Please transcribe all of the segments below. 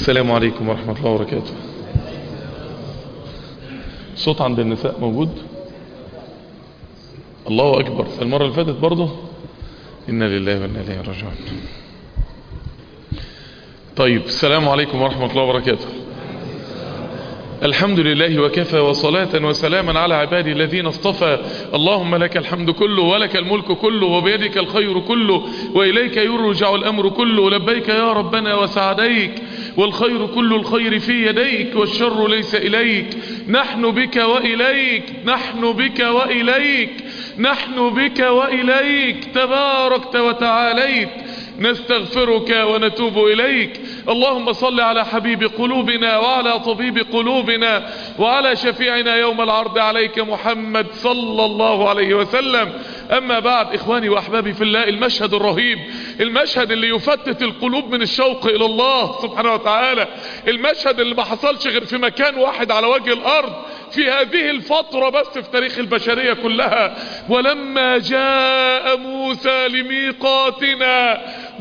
السلام عليكم ورحمة الله وبركاته صوت عند النساء موجود الله أكبر المرة اللي فاتت برضه إنا لله وإنا إليه راجعون طيب السلام عليكم ورحمة الله وبركاته الحمد لله وكفى وصلاة وسلاما على عبادي الذين اصطفى اللهم لك الحمد كله ولك الملك كله وبيدك الخير كله وإليك يرجع الأمر كله لبيك يا ربنا وسعديك والخير كل الخير في يديك والشر ليس إليك نحن بك وإليك نحن بك وإليك نحن بك وإليك تباركت وتعاليت نستغفرك ونتوب إليك اللهم صل على حبيب قلوبنا وعلى طبيب قلوبنا وعلى شفيعنا يوم العرض عليك محمد صلى الله عليه وسلم أما بعد إخواني وأحبابي في الله المشهد الرهيب المشهد اللي يفتت القلوب من الشوق إلى الله سبحانه وتعالى المشهد اللي ما حصلش غير في مكان واحد على وجه الأرض في هذه الفترة بس في تاريخ البشرية كلها ولما جاء موسى لميقاتنا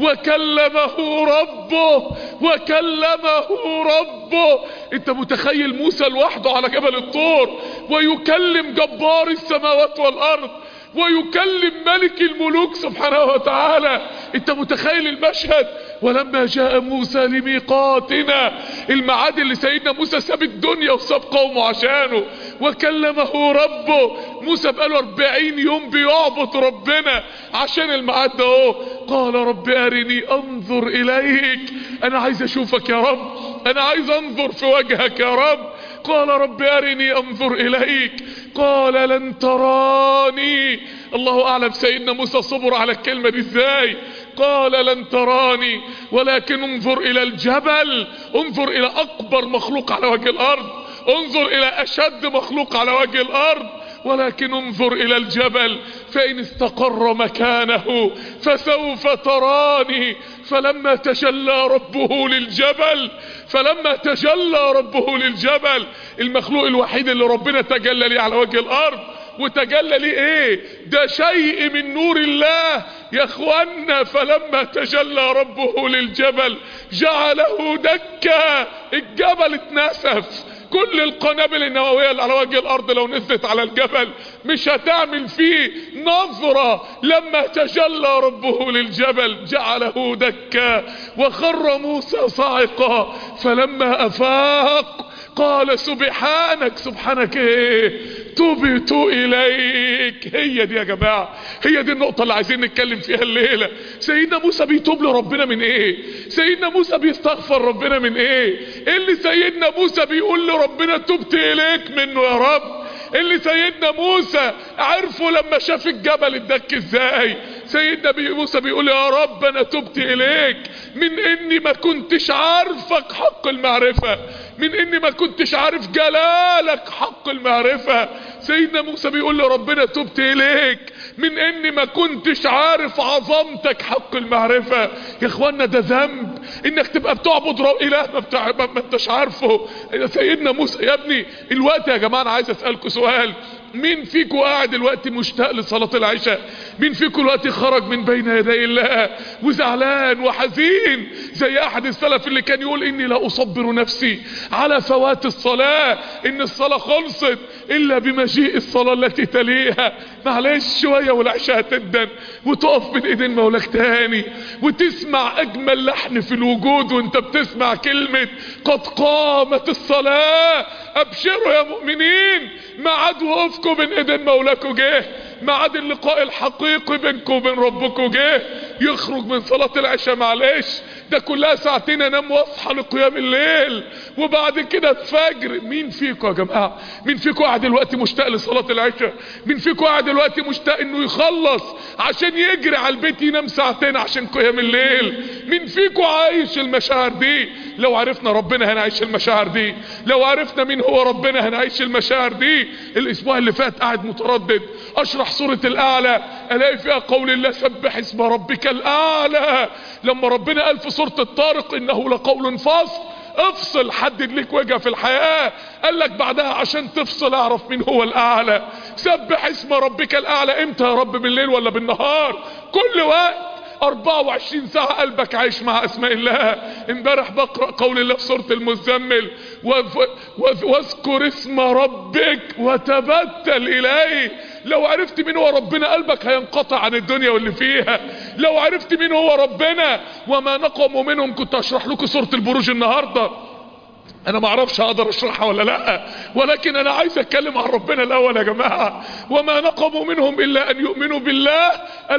وكلمه ربه وكلمه ربه انت متخيل موسى لوحده على جبل الطور ويكلم جبار السماوات والارض ويكلم ملك الملوك سبحانه وتعالى انت متخيل المشهد ولما جاء موسى لميقاتنا الميعاد اللي سيدنا موسى ساب الدنيا وساب قومه عشانه وكلمه ربه موسى بقاله 40 يوم بيعبد ربنا عشان الميعاد ده اهو قال رب ارني انظر اليك انا عايز اشوفك يا رب انا عايز انظر في وجهك يا رب قال رب ارني انظر اليك قال لن تراني الله اعلم سيدنا موسى صبر على الكلمة دي ازاي قال لن تراني ولكن انظر الى الجبل انظر الى اكبر مخلوق على وجه الارض انظر الى اشد مخلوق على وجه الارض ولكن انظر الى الجبل فان استقر مكانه فسوف تراني فلما تجلى ربه للجبل فلما تجلى ربه للجبل المخلوق الوحيد اللي ربنا تجلى ليه على وجه الارض وتجلى ليه ايه ده شيء من نور الله يا اخوانا فلما تجلى ربه للجبل جعله دكا الجبل اتنسف كل القنابل النووية اللي على وجه الارض لو نزلت على الجبل مش هتعمل فيه نظرة لما تجلى ربه للجبل جعله دكا وخر موسى صاعقا فلما افاق قال سبحانك سبحانك ايه تبت اليك هي دي يا جماعة هي دي النقطة اللي عايزين نتكلم فيها الليلة سيدنا موسى بيتوب لربنا من ايه سيدنا موسى بيستغفر ربنا من ايه اللي سيدنا موسى بيقول لربنا تبت اليك منه يا رب اللي سيدنا موسى عرفه لما شاف الجبل اتدك ازاي سيدنا بي موسى بيقول يا رب انا تبت اليك من اني ما كنتش عارفك حق المعرفة من اني ما كنتش عارف جلالك حق المعرفة سيدنا موسى بيقول لربنا تبت اليك من اني ما كنتش عارف عظمتك حق المعرفة يا اخوانا ده ذنب انك تبقى بتعبد رب اله ما, بتاع ما انتش عارفه يا سيدنا موسى يا ابني الوقت يا جماعة انا عايز اسألكم سؤال مين فيكم قاعد دلوقتي مشتاق لصلاة العشاء مين فيكم دلوقتي خرج من بين يدي الله وزعلان وحزين زي احد السلف اللي كان يقول اني لا اصبر نفسي على فوات الصلاة ان الصلاة خلصت الا بمجيء الصلاة التي تليها معلش شوية والعشاء هتدن وتقف من ايدين مولاك تاني وتسمع اجمل لحن في الوجود وانت بتسمع كلمة قد قامت الصلاة ابشروا يا مؤمنين ميعاد وقفكم بين ايدين مولاكم جه ميعاد اللقاء الحقيقي بينكم وبين ربكم جه يخرج من صلاة العشاء معلش ده كلها ساعتين انام واصحى لقيام الليل وبعد كده الفجر مين فيكم يا جماعه مين فيكم قاعد دلوقتي مشتاق لصلاه العشاء مين فيكم قاعد دلوقتي مشتاق انه يخلص عشان يجري على البيت ينام ساعتين عشان قيام الليل مين فيكم عايش المشاعر دي لو عرفنا ربنا هنعيش المشاعر دي لو عرفنا مين هو ربنا هنعيش المشاعر دي الاسبوع اللي فات قاعد متردد اشرح سوره الاعلى الاقي فيها قول الله سبح اسم ربك الاعلى لما ربنا قال في سورة الطارق انه لقول فصل افصل حدد لك وجهه في الحياة قال لك بعدها عشان تفصل اعرف مين هو الاعلى سبح اسم ربك الاعلى امتى يا رب بالليل ولا بالنهار كل وقت 24 ساعة قلبك عايش مع اسماء الله امبارح بقرأ قول الله في سورة المزمل واذكر اسم ربك وتبتل اليه لو عرفت مين هو ربنا قلبك هينقطع عن الدنيا واللي فيها لو عرفت مين هو ربنا وما نقموا منهم كنت اشرح لكم سورة البروج النهاردة انا ما اعرفش اقدر اشرحها ولا لا ولكن انا عايز اتكلم عن ربنا الاول يا جماعة وما نقموا منهم الا ان يؤمنوا بالله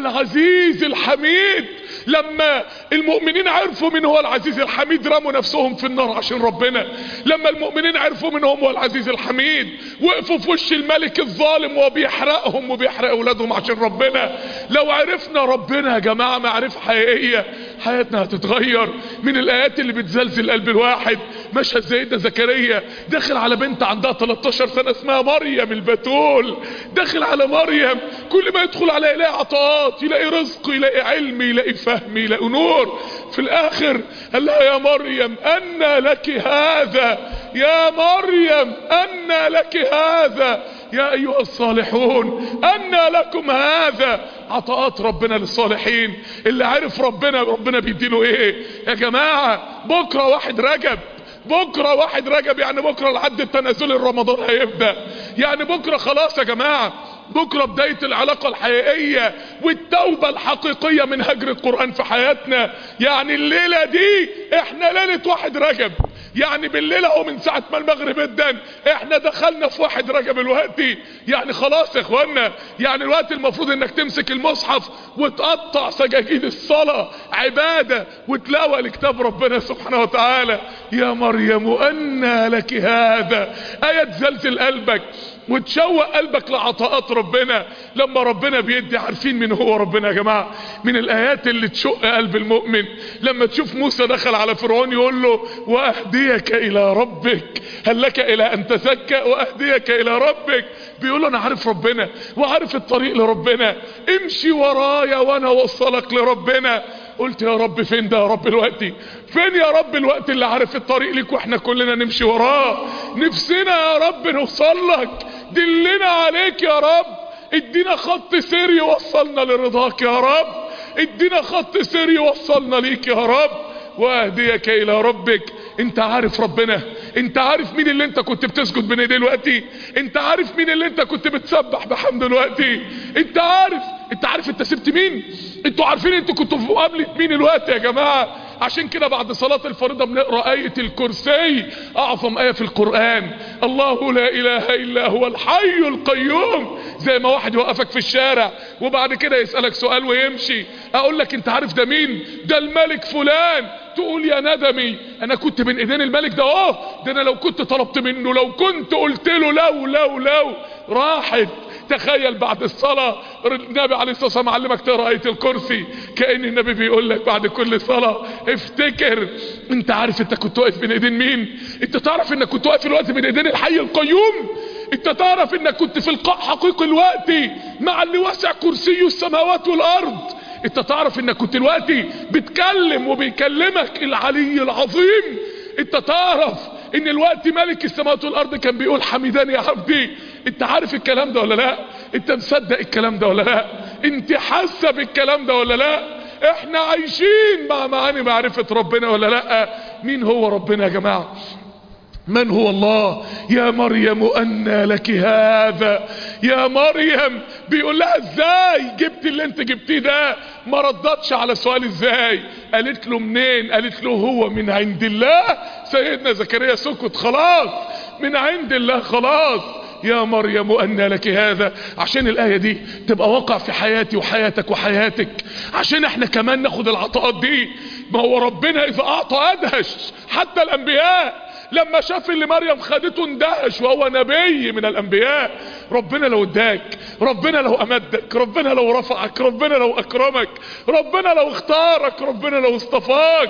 العزيز الحميد لما المؤمنين عرفوا من هو العزيز الحميد رموا نفسهم في النار عشان ربنا لما المؤمنين عرفوا من هو العزيز الحميد وقفوا في وش الملك الظالم وبيحرقهم وبيحرق اولادهم عشان ربنا لو عرفنا ربنا يا جماعة معرفة حقيقية حياتنا هتتغير من الايات اللي بتزلزل قلب الواحد مشهد سيدنا زكريا داخل على بنت عندها 13 سنة اسمها مريم البتول داخل على مريم كل ما يدخل على يلاقي عطاءات يلاقي رزق يلاقي علم يلاقي فهم يلاقي نور في الاخر قال لها يا مريم أنى لك هذا يا مريم أنى لك هذا يا ايها الصالحون أنى لكم هذا عطاءات ربنا للصالحين اللي عارف ربنا ربنا بيديله ايه يا جماعة بكرة واحد رجب بكرة واحد رجب يعني بكرة لحد التنازل الرمضان هيبدأ يعني بكرة خلاص يا جماعة بكرة بداية العلاقة الحقيقية والتوبة الحقيقية من هجر القرآن في حياتنا يعني الليلة دي احنا ليلة واحد رجب يعني بالليل اهو من ساعة ما المغرب ادن احنا دخلنا في واحد رجب الوقتي يعني خلاص يا اخوانا يعني الوقت المفروض انك تمسك المصحف وتقطع سجاجيد الصلاة عبادة وتلاوى لكتاب ربنا سبحانه وتعالى يا مريم أنى لك هذا آية تزلزل قلبك وتشوق قلبك لعطاءات ربنا لما ربنا بيدي عارفين من هو ربنا يا جماعة من الآيات اللي تشق قلب المؤمن لما تشوف موسى دخل على فرعون يقول له وأهديك إلى ربك هل لك إلى أن تزكى وأهديك إلى ربك بيقول له أنا عارف ربنا وعارف الطريق لربنا امشي ورايا وأنا وصلك لربنا قلت يا رب فين ده يا رب الوقت فين يا رب الوقت اللي عارف الطريق ليك واحنا كلنا نمشي وراه نفسنا يا رب نوصل لك دلنا عليك يا رب ادينا خط سير يوصلنا لرضاك يا رب ادينا خط سير يوصلنا ليك يا رب واهديك الى ربك انت عارف ربنا انت عارف مين اللي انت كنت بتسجد بين ايديه دلوقتي انت عارف مين اللي انت كنت بتسبح بحمد دلوقتي انت عارف انت عارف انت سبت مين انتوا عارفين انتوا كنتوا في مقابله مين الوقت يا جماعه عشان كده بعد صلاة الفريضة بنقرأ آية الكرسي أعظم آية في القرآن الله لا إله إلا هو الحي القيوم زي ما واحد يوقفك في الشارع وبعد كده يسألك سؤال ويمشي أقول لك أنت عارف ده مين ده الملك فلان تقول يا ندمي انا كنت بين ايدين الملك ده اه ده انا لو كنت طلبت منه لو كنت قلت له لو لو لو راحت تخيل بعد الصلاة النبي عليه الصلاة والسلام علمك تقرأ آية الكرسي كأن النبي بيقول لك بعد كل صلاة افتكر انت عارف انت كنت واقف بين ايدين مين انت تعرف انك كنت واقف الوقت بين ايدين الحي القيوم انت تعرف انك كنت في لقاء حقيقي الوقت مع اللي وسع كرسيه السماوات والارض انت تعرف انك كنت دلوقتي بتكلم وبيكلمك العلي العظيم انت تعرف ان الوقت ملك السماوات والارض كان بيقول حميدان يا عبدي انت عارف الكلام ده ولا لا انت مصدق الكلام ده ولا لا انت حاسه بالكلام ده ولا لا احنا عايشين مع معاني معرفة ربنا ولا لا مين هو ربنا يا جماعة من هو الله يا مريم أنى لك هذا يا مريم بيقول لها ازاي جبت اللي انت جبتيه ده ما ردتش على سؤال ازاي قالت له منين قالت له هو من عند الله سيدنا زكريا سكت خلاص من عند الله خلاص يا مريم أنى لك هذا عشان الآية دي تبقى واقع في حياتي وحياتك وحياتك عشان احنا كمان ناخد العطاءات دي ما هو ربنا إذا أعطى أدهش حتى الأنبياء لما شاف اللي مريم خدته اندهش وهو نبي من الانبياء ربنا لو اداك ربنا لو امدك ربنا لو رفعك ربنا لو اكرمك ربنا لو اختارك ربنا لو اصطفاك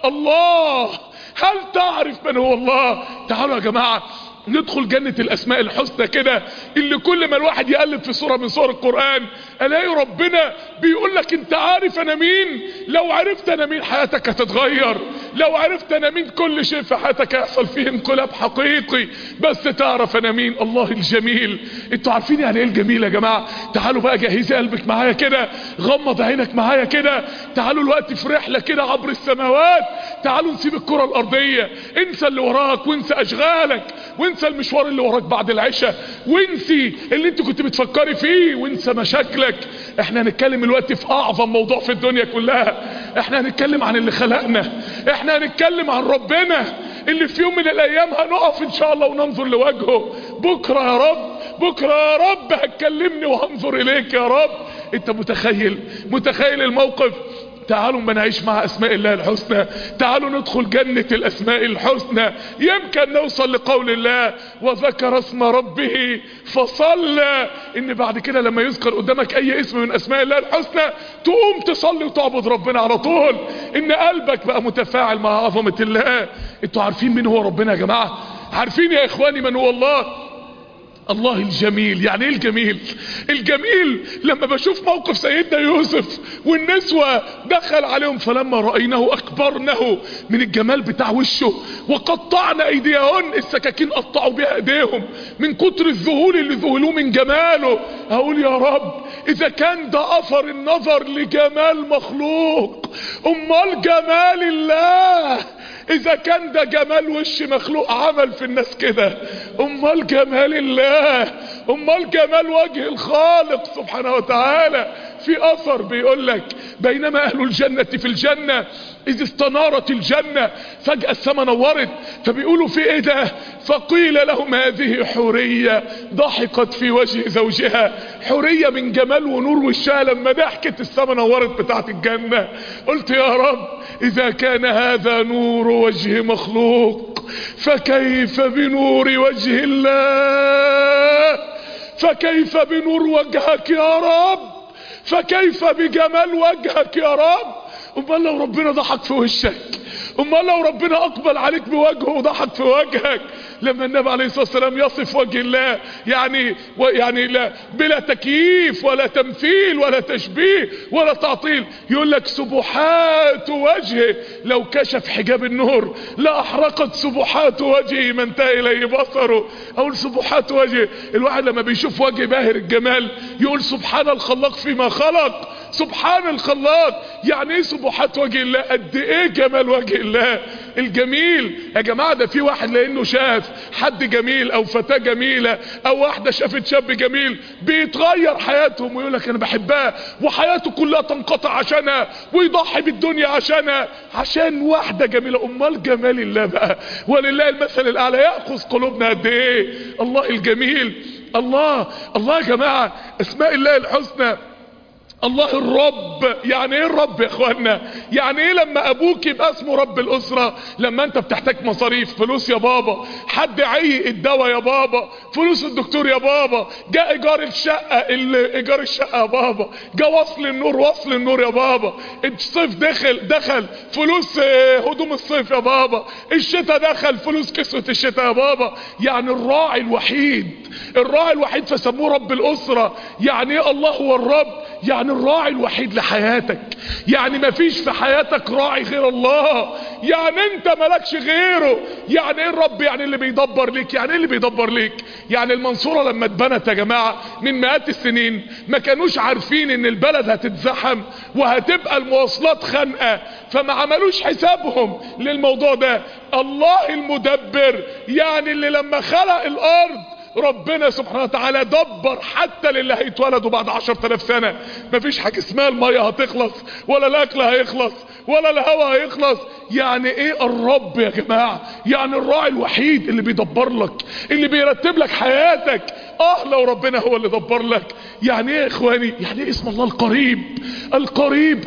الله هل تعرف من هو الله تعالوا يا جماعة ندخل جنة الاسماء الحسنى كده اللي كل ما الواحد يقلب في صورة من صور القرآن الاقي ربنا بيقول لك انت عارف انا مين لو عرفت انا مين حياتك هتتغير لو عرفت انا مين كل شيء في حياتك هيحصل فيه انقلاب حقيقي بس تعرف انا مين الله الجميل انتوا عارفين يعني ايه الجميل يا جماعة تعالوا بقى جهزي قلبك معايا كده غمض عينك معايا كده تعالوا الوقت في رحلة كده عبر السماوات تعالوا نسيب الكرة الارضية انسى اللي وراك وانسى اشغالك وانسى المشوار اللي وراك بعد العشاء وانسي اللي انت كنت بتفكري فيه وانسى مشاكلك احنا هنتكلم الوقت في اعظم موضوع في الدنيا كلها احنا هنتكلم عن اللي خلقنا احنا هنتكلم عن ربنا اللي في يوم من الايام هنقف ان شاء الله وننظر لوجهه بكرة يا رب بكرة يا رب هتكلمني وهنظر اليك يا رب انت متخيل متخيل الموقف تعالوا ما نعيش مع اسماء الله الحسنى تعالوا ندخل جنة الاسماء الحسنى يمكن نوصل لقول الله وذكر اسم ربه فصلى ان بعد كده لما يذكر قدامك اي اسم من اسماء الله الحسنى تقوم تصلي وتعبد ربنا على طول ان قلبك بقى متفاعل مع عظمة الله انتوا عارفين مين هو ربنا يا جماعة عارفين يا اخواني من هو الله الله الجميل يعني ايه الجميل الجميل لما بشوف موقف سيدنا يوسف والنسوة دخل عليهم فلما رأيناه اكبرنه من الجمال بتاع وشه وقطعنا ايديهن السكاكين قطعوا بها ايديهم من كتر الذهول اللي ذهلوه من جماله اقول يا رب اذا كان ده اثر النظر لجمال مخلوق امال جمال الله اذا كان ده جمال وش مخلوق عمل في الناس كده امال جمال الله امال جمال وجه الخالق سبحانه وتعالى في اثر بيقول لك بينما اهل الجنة في الجنة اذ استنارت الجنة فجأة السماء نورت فبيقولوا في ايه ده فقيل لهم هذه حورية ضحكت في وجه زوجها حورية من جمال ونور وشها لما ضحكت السماء نورت بتاعت الجنة قلت يا رب اذا كان هذا نور وجه مخلوق فكيف بنور وجه الله فكيف بنور وجهك يا رب فكيف بجمال وجهك يا رب امال لو ربنا ضحك في وشك امال لو ربنا اقبل عليك بوجهه وضحك في وجهك لما النبي عليه الصلاة والسلام يصف وجه الله يعني يعني لا بلا تكييف ولا تمثيل ولا تشبيه ولا تعطيل يقول لك سبحات وجهه لو كشف حجاب النور لأحرقت سبحات وجهه ما انتهى إليه بصره أقول سبحات وجهه الواحد لما بيشوف وجه باهر الجمال يقول سبحان الخلاق فيما خلق سبحان الخلاق يعني ايه سبحات وجه الله قد ايه جمال وجه الله الجميل يا جماعة ده في واحد لانه شاف حد جميل او فتاة جميلة او واحدة شافت شاب جميل بيتغير حياتهم ويقول لك انا بحبها وحياته كلها تنقطع عشانها ويضحي بالدنيا عشانها عشان واحدة جميلة امال جمال الله بقى ولله المثل الاعلى يأخذ قلوبنا قد ايه الله الجميل الله الله يا جماعة اسماء الله الحسنى الله الرب يعني ايه الرب يا اخوانا يعني ايه لما ابوك يبقى اسمه رب الاسرة لما انت بتحتاج مصاريف فلوس يا بابا حد عيق الدواء يا بابا فلوس الدكتور يا بابا جاء ايجار الشقة ايجار الشقة يا بابا جاء وصل النور وصل النور يا بابا الصيف دخل دخل فلوس هدوم الصيف يا بابا الشتاء دخل فلوس كسوة الشتاء يا بابا يعني الراعي الوحيد الراعي الوحيد فسموه رب الاسرة يعني ايه الله هو الرب يعني الراعي الوحيد لحياتك يعني ما فيش في حياتك راعي غير الله يعني انت مالكش غيره يعني ايه الرب يعني اللي بيدبر ليك يعني ايه اللي بيدبر ليك يعني المنصورة لما اتبنت يا جماعة من مئات السنين ما كانوش عارفين ان البلد هتتزحم وهتبقى المواصلات خانقة فما عملوش حسابهم للموضوع ده الله المدبر يعني اللي لما خلق الارض ربنا سبحانه وتعالى دبر حتى للي هيتولدوا بعد عشر تلاف سنة مفيش حاجة اسمها المية هتخلص ولا الاكل هيخلص ولا الهواء هيخلص يعني ايه الرب يا جماعة يعني الراعي الوحيد اللي بيدبر لك اللي بيرتب لك حياتك اه لو ربنا هو اللي دبر لك يعني ايه يا اخواني يعني ايه اسم الله القريب القريب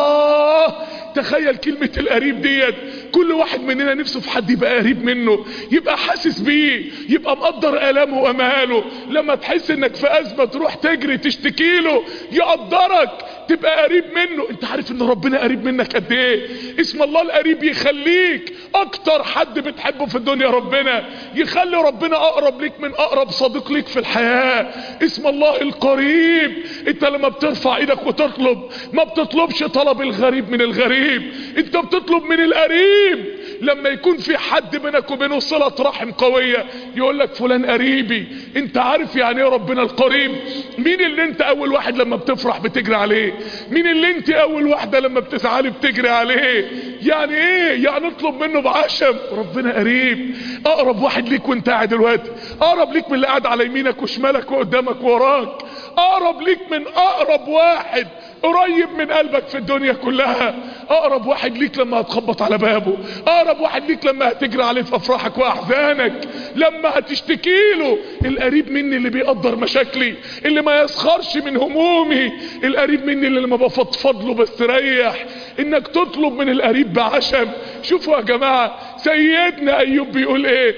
الله تخيل كلمة القريب ديت كل واحد مننا نفسه في حد يبقى قريب منه يبقى حاسس بيه يبقى مقدر آلامه وأماله لما تحس انك في أزمة تروح تجري تشتكي له يقدرك تبقى قريب منه انت عارف ان ربنا قريب منك قد ايه اسم الله القريب يخليك اكتر حد بتحبه في الدنيا ربنا يخلي ربنا اقرب ليك من اقرب صديق ليك في الحياة اسم الله القريب انت لما بترفع ايدك وتطلب ما بتطلبش طلب الغريب من الغريب انت بتطلب من القريب لما يكون في حد بينك وبينه صلة رحم قوية يقول لك فلان قريبي انت عارف يعني ايه ربنا القريب مين اللي انت اول واحد لما بتفرح بتجري عليه مين اللي انت اول واحدة لما بتزعلي بتجري عليه يعني ايه يعني اطلب منه بعشم ربنا قريب اقرب واحد ليك وانت قاعد دلوقتي اقرب ليك من اللي قاعد على يمينك وشمالك وقدامك ووراك اقرب ليك من اقرب واحد قريب من قلبك في الدنيا كلها اقرب واحد ليك لما هتخبط على بابه اقرب واحد ليك لما هتجري عليه في افراحك واحزانك لما هتشتكي له القريب مني اللي بيقدر مشاكلي اللي ما يسخرش من همومي القريب مني اللي لما بفضفض له بستريح انك تطلب من القريب بعشم شوفوا يا جماعة سيدنا ايوب بيقول ايه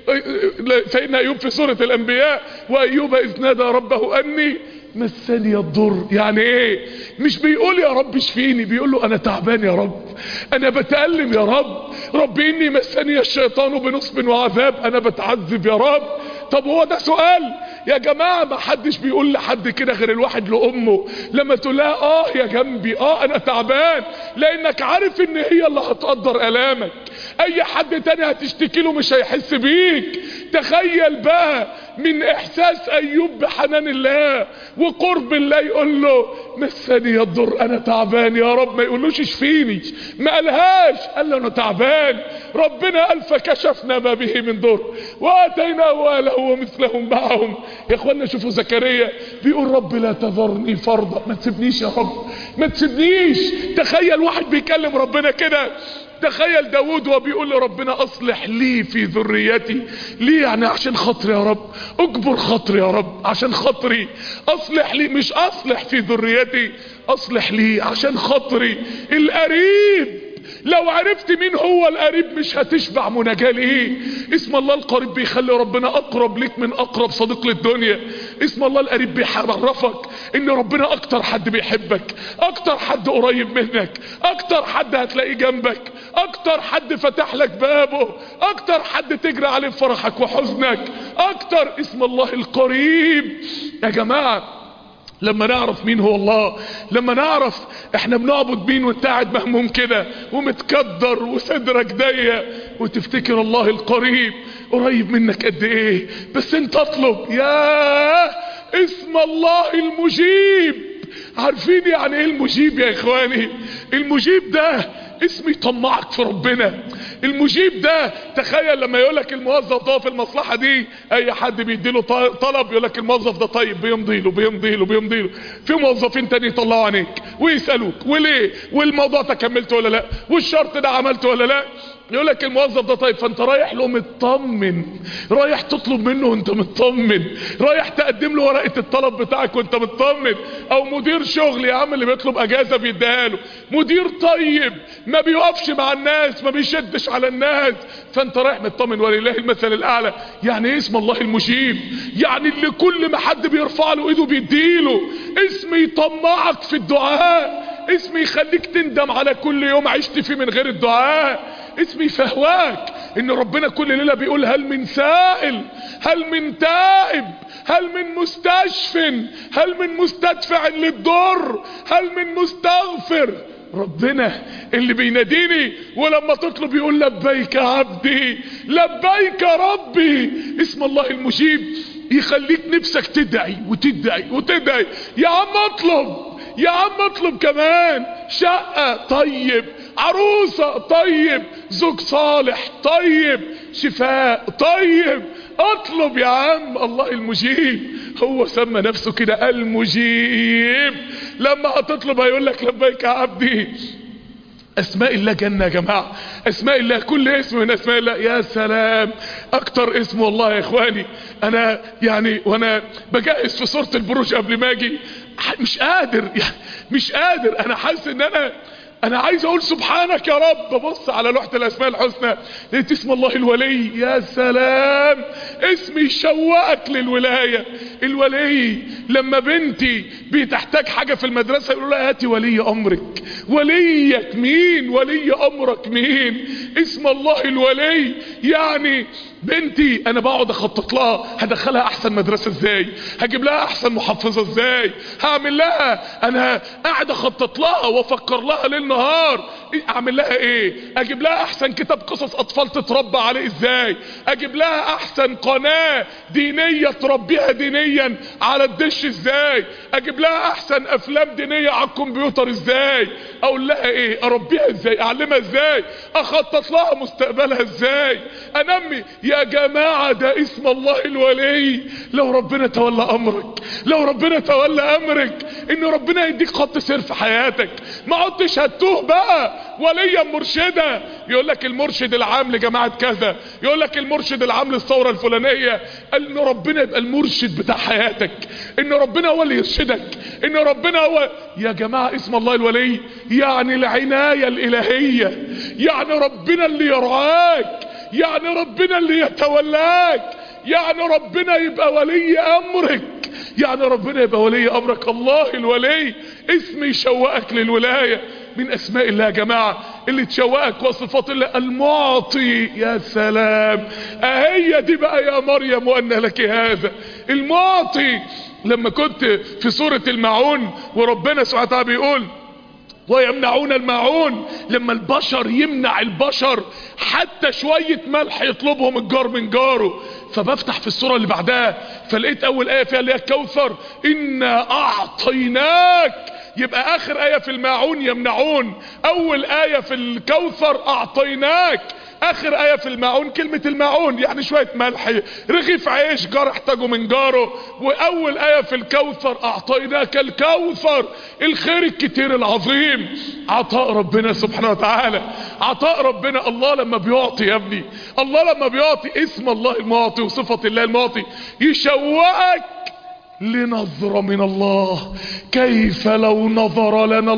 سيدنا ايوب في سورة الانبياء وايوب اذ نادى ربه اني مسني الضر يعني ايه مش بيقول يا رب اشفيني بيقول له انا تعبان يا رب انا بتألم يا رب رب اني مسني الشيطان بنصب وعذاب انا بتعذب يا رب طب هو ده سؤال يا جماعة ما حدش بيقول لحد كده غير الواحد لأمه لما تقول لها اه يا جنبي اه انا تعبان لانك عارف ان هي اللي هتقدر الامك اي حد تاني هتشتكي له مش هيحس بيك تخيل بقى من احساس ايوب بحنان الله وقرب الله يقول له مسني يضر انا تعبان يا رب ما يقولوش اشفيني ما قالهاش قال له انا تعبان ربنا قال فكشفنا ما به من ضر واتيناه اهله ومثلهم معهم يا اخوانا شوفوا زكريا بيقول رب لا تذرني فرضا ما تسيبنيش يا رب ما تسيبنيش تخيل واحد بيكلم ربنا كده تخيل داود وبيقول لربنا اصلح لي في ذريتي ليه يعني عشان خاطري يا رب اجبر خاطري يا رب عشان خاطري اصلح لي مش اصلح في ذريتي اصلح لي عشان خاطري القريب لو عرفت مين هو القريب مش هتشبع مناجاة ليه اسم الله القريب بيخلي ربنا اقرب ليك من اقرب صديق للدنيا اسم الله القريب بيعرفك ان ربنا اكتر حد بيحبك اكتر حد قريب منك اكتر حد هتلاقيه جنبك اكتر حد فتح لك بابه اكتر حد تجري عليه في فرحك وحزنك اكتر اسم الله القريب يا جماعه لما نعرف مين هو الله لما نعرف احنا بنعبد مين وانت قاعد مهموم كده ومتكدر وصدرك ضيق وتفتكر الله القريب قريب منك قد ايه بس انت اطلب يا اسم الله المجيب عارفين يعني ايه المجيب يا اخواني المجيب ده اسم يطمعك في ربنا المجيب ده تخيل لما يقولك الموظف ده في المصلحة دي اي حد بيديله طلب يقولك الموظف ده طيب بيمضي له بيمضي له بيمضي له في موظفين تاني يطلعوا عينيك ويسألوك وليه والموضوع ده كملته ولا لا والشرط ده عملته ولا لا يقول لك الموظف ده طيب فانت رايح له مطمن رايح تطلب منه وانت مطمن رايح تقدم له ورقه الطلب بتاعك وانت مطمن او مدير شغل يا عم اللي بيطلب اجازه بيديها له مدير طيب ما بيقفش مع الناس ما بيشدش على الناس فانت رايح مطمن ولله المثل الاعلى يعني ايه اسم الله المجيب يعني اللي كل ما حد بيرفع له ايده بيديله اسم يطمعك في الدعاء اسم يخليك تندم على كل يوم عشت فيه من غير الدعاء اسم يفهواك ان ربنا كل ليلة بيقول هل من سائل هل من تائب هل من مستشف هل من مستدفع للضر هل من مستغفر ربنا اللي بيناديني ولما تطلب يقول لبيك عبدي لبيك ربي اسم الله المجيب يخليك نفسك تدعي وتدعي وتدعي يا عم اطلب يا عم اطلب كمان شقة طيب عروسة طيب زوج صالح طيب شفاء طيب اطلب يا عم الله المجيب هو سمى نفسه كده المجيب لما هتطلب هيقول لك لبيك يا عبدي اسماء الله جنة يا جماعة اسماء الله كل اسم من اسماء الله يا سلام اكتر اسم والله يا اخواني انا يعني وانا بجهز في صورة البروج قبل ما اجي مش قادر يعني مش قادر انا حاسس ان انا انا عايز اقول سبحانك يا رب ببص على لوحة الاسماء الحسنى لقيت اسم الله الولي يا سلام اسم يشوقك للولاية الولي لما بنتي بتحتاج حاجة في المدرسة يقولوا لها هاتي ولي امرك وليك مين ولي امرك مين اسم الله الولي يعني بنتي انا بقعد اخطط لها هدخلها احسن مدرسة ازاي هجيب لها احسن محفظة ازاي هعمل لها انا قاعد اخطط لها وافكر لها ليل نهار اعمل لها ايه اجيب لها احسن كتاب قصص اطفال تتربى عليه ازاي اجيب لها احسن قناة دينية تربيها دينيا على الدش ازاي اجيب لها احسن افلام دينية على الكمبيوتر ازاي اقول لها ايه اربيها ازاي اعلمها ازاي اخطط لها مستقبلها ازاي انمي يا جماعة ده اسم الله الولي لو ربنا تولى امرك لو ربنا تولى امرك ان ربنا يديك خط سير في حياتك ما عدتش هتوه بقى وليا مرشدا يقول لك المرشد العام لجماعة كذا يقول لك المرشد العام للثورة الفلانية ان ربنا يبقى المرشد بتاع حياتك ان ربنا هو اللي يرشدك ان ربنا هو يا جماعة اسم الله الولي يعني العناية الالهية يعني ربنا اللي يرعاك يعني ربنا اللي يتولاك يعني ربنا يبقى ولي امرك يعني ربنا يبقى ولي امرك الله الولي اسم يشوقك للولاية من اسماء الله يا جماعة اللي تشوقك وصفات الله المعطي يا سلام اهي دي بقى يا مريم وان لك هذا المعطي لما كنت في سورة المعون وربنا سبحانه وتعالى بيقول ويمنعون الماعون لما البشر يمنع البشر حتى شوية ملح يطلبهم الجار من جاره فبفتح في السورة اللي بعدها فلقيت اول اية فيها اللي هي الكوثر انا اعطيناك يبقى اخر اية في الماعون يمنعون اول اية في الكوثر اعطيناك اخر ايه في الماعون كلمة الماعون يعني شوية ملح رغيف عيش جار احتاجه من جاره واول ايه في الكوثر اعطيناك الكوثر الخير الكتير العظيم عطاء ربنا سبحانه وتعالى عطاء ربنا الله لما بيعطي يا ابني الله لما بيعطي اسم الله المعطي وصفة الله المعطي يشوقك لنظرة من الله كيف لو نظر لنا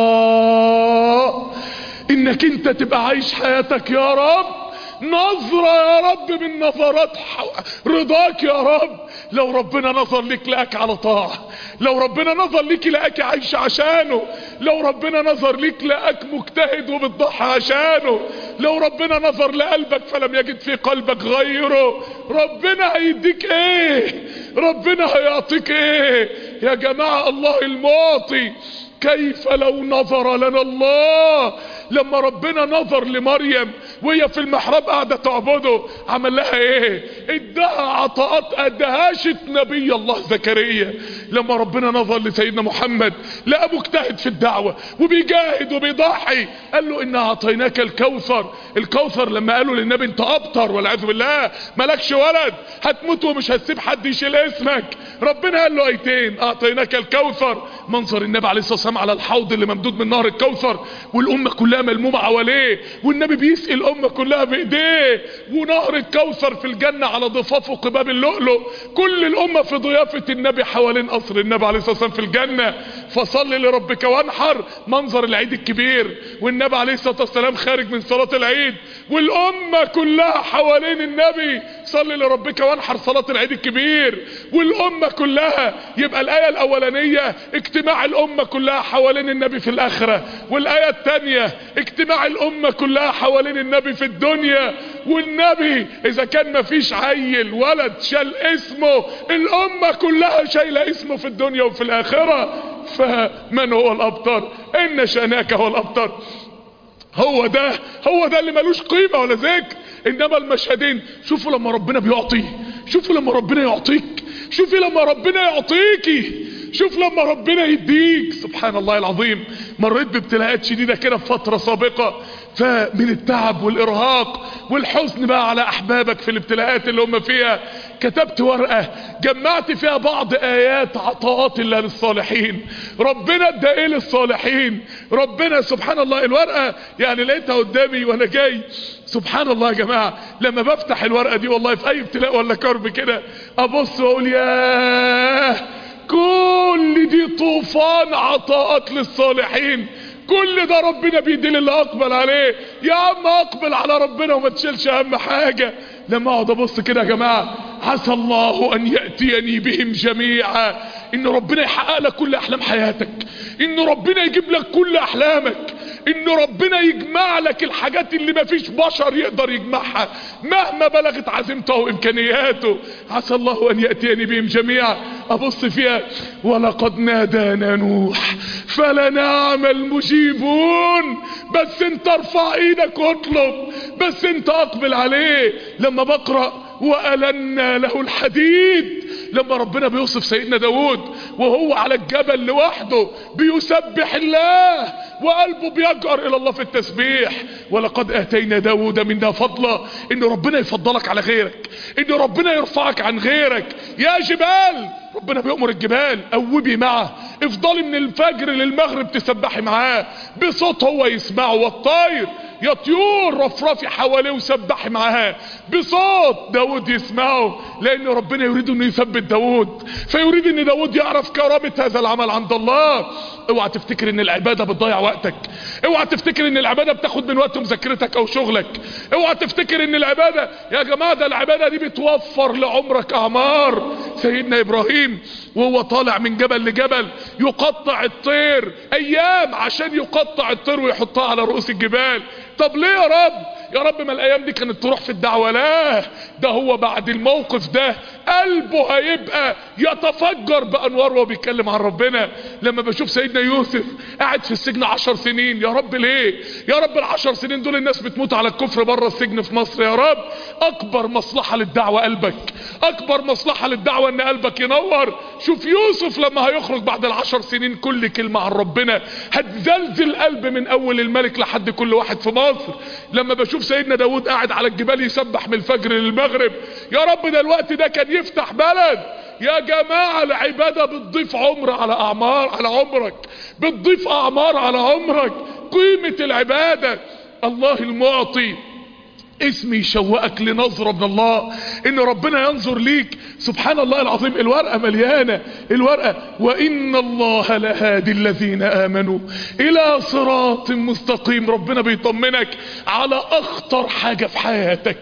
الله انك انت تبقى عايش حياتك يا رب نظرة يا رب من نظرات رضاك يا رب لو ربنا نظر لك لقاك على طاعة لو ربنا نظر لك لقاك عايش عشانه لو ربنا نظر لك لقاك مجتهد وبتضحي عشانه لو ربنا نظر لقلبك فلم يجد في قلبك غيره ربنا هيديك ايه ربنا هيعطيك ايه يا جماعة الله المعطي كيف لو نظر لنا الله لما ربنا نظر لمريم وهي في المحراب قاعدة تعبده عمل لها ايه ادها عطاءات ادهاشت نبي الله زكريا لما ربنا نظر لسيدنا محمد لقى مجتهد في الدعوة وبيجاهد وبيضحي قال له انا اعطيناك الكوثر الكوثر لما قالوا للنبي انت ابطر والعياذ بالله مالكش ولد هتموت ومش هتسيب حد يشيل اسمك ربنا قال له ايتين اعطيناك الكوثر منظر النبي عليه الصلاة والسلام على الحوض اللي ممدود من نهر الكوثر والامة كلها ملمومة حواليه والنبي بيسقي الامة كلها بايديه ونهر الكوثر في الجنة على ضفافه قباب اللؤلؤ كل الامة في ضيافة النبي حوالين قصر النبي عليه الصلاة والسلام في الجنة فصل لربك وانحر منظر العيد الكبير والنبي عليه الصلاة والسلام خارج من صلاة العيد والامة كلها حوالين النبي صل لربك وانحر صلاة العيد الكبير والامة كلها يبقى الاية الاولانية اجتماع الامة كلها حوالين النبي في الاخرة والاية التانية اجتماع الامة كلها حوالين النبي في الدنيا والنبي اذا كان مفيش عيل ولد شال اسمه الامة كلها شايلة اسمه في الدنيا وفي الاخرة فمن هو الابطر ان شاناك هو الابطر هو ده هو ده اللي ملوش قيمة ولا ذكر انما المشهدين شوفوا لما ربنا بيعطي شوفوا لما ربنا يعطيك شوفي لما ربنا يعطيكي شوف لما ربنا يديك سبحان الله العظيم مريت بابتلاءات شديدة كده في فترة سابقة فمن التعب والارهاق والحزن بقى على احبابك في الابتلاءات اللي هم فيها كتبت ورقة جمعت فيها بعض ايات عطاءات الله للصالحين ربنا ادى ايه للصالحين ربنا سبحان الله الورقة يعني لقيتها قدامي وانا جاي سبحان الله يا جماعة لما بفتح الورقة دي والله في اي ابتلاء ولا كرب كده ابص واقول ياه كل دي طوفان عطاءات للصالحين كل ده ربنا بيدي اللي اقبل عليه يا عم اقبل على ربنا وما تشيلش اهم حاجة لما اقعد ابص كده يا جماعة عسى الله ان يأتيني بهم جميعا ان ربنا يحقق لك كل احلام حياتك ان ربنا يجيب لك كل احلامك ان ربنا يجمع لك الحاجات اللي ما فيش بشر يقدر يجمعها مهما بلغت عزيمته وامكانياته عسى الله ان يأتيني بهم جميعا ابص فيها ولقد نادانا نوح فلنعم المجيبون بس انت ارفع ايدك واطلب بس انت اقبل عليه لما بقرأ وألنا له الحديد لما ربنا بيوصف سيدنا داود وهو على الجبل لوحده بيسبح الله وقلبه بيجأر الى الله في التسبيح ولقد اتينا داود منا فضلا ان ربنا يفضلك على غيرك ان ربنا يرفعك عن غيرك يا جبال ربنا بيأمر الجبال قوبي معه افضلي من الفجر للمغرب تسبحي معاه بصوت هو يسمعه والطاير يا طيور رفرفي حواليه وسبحي معاه بصوت داود يسمعه لان ربنا يريد انه يثبت داود فيريد ان داود يعرف كرامة هذا العمل عند الله اوعى تفتكر ان العبادة بتضيع وقتك اوعى تفتكر ان العبادة بتاخد من وقت مذاكرتك او شغلك اوعى تفتكر ان العبادة يا جماعة ده العبادة دي بتوفر لعمرك اعمار سيدنا ابراهيم وهو طالع من جبل لجبل يقطع الطير ايام عشان يقطع الطير ويحطها على رؤوس الجبال طب ليه يا رب يا رب ما الايام دي كانت تروح في الدعوة لا ده هو بعد الموقف ده قلبه هيبقى يتفجر بانوار وهو بيتكلم عن ربنا لما بشوف سيدنا يوسف قاعد في السجن عشر سنين يا رب ليه يا رب العشر سنين دول الناس بتموت على الكفر بره السجن في مصر يا رب اكبر مصلحة للدعوة قلبك اكبر مصلحة للدعوة ان قلبك ينور شوف يوسف لما هيخرج بعد العشر سنين كل كلمة عن ربنا هتزلزل قلب من اول الملك لحد كل واحد في مصر لما بشوف سيدنا داود قاعد على الجبال يسبح من الفجر للمغرب يا رب ده الوقت ده كان يفتح بلد يا جماعة العبادة بتضيف عمر على اعمار على عمرك بتضيف اعمار على عمرك قيمة العبادة الله المعطي اسم يشوقك لنظرة من الله ان ربنا ينظر ليك سبحان الله العظيم الورقة مليانة الورقة وان الله لهادي الذين امنوا الى صراط مستقيم ربنا بيطمنك على اخطر حاجة في حياتك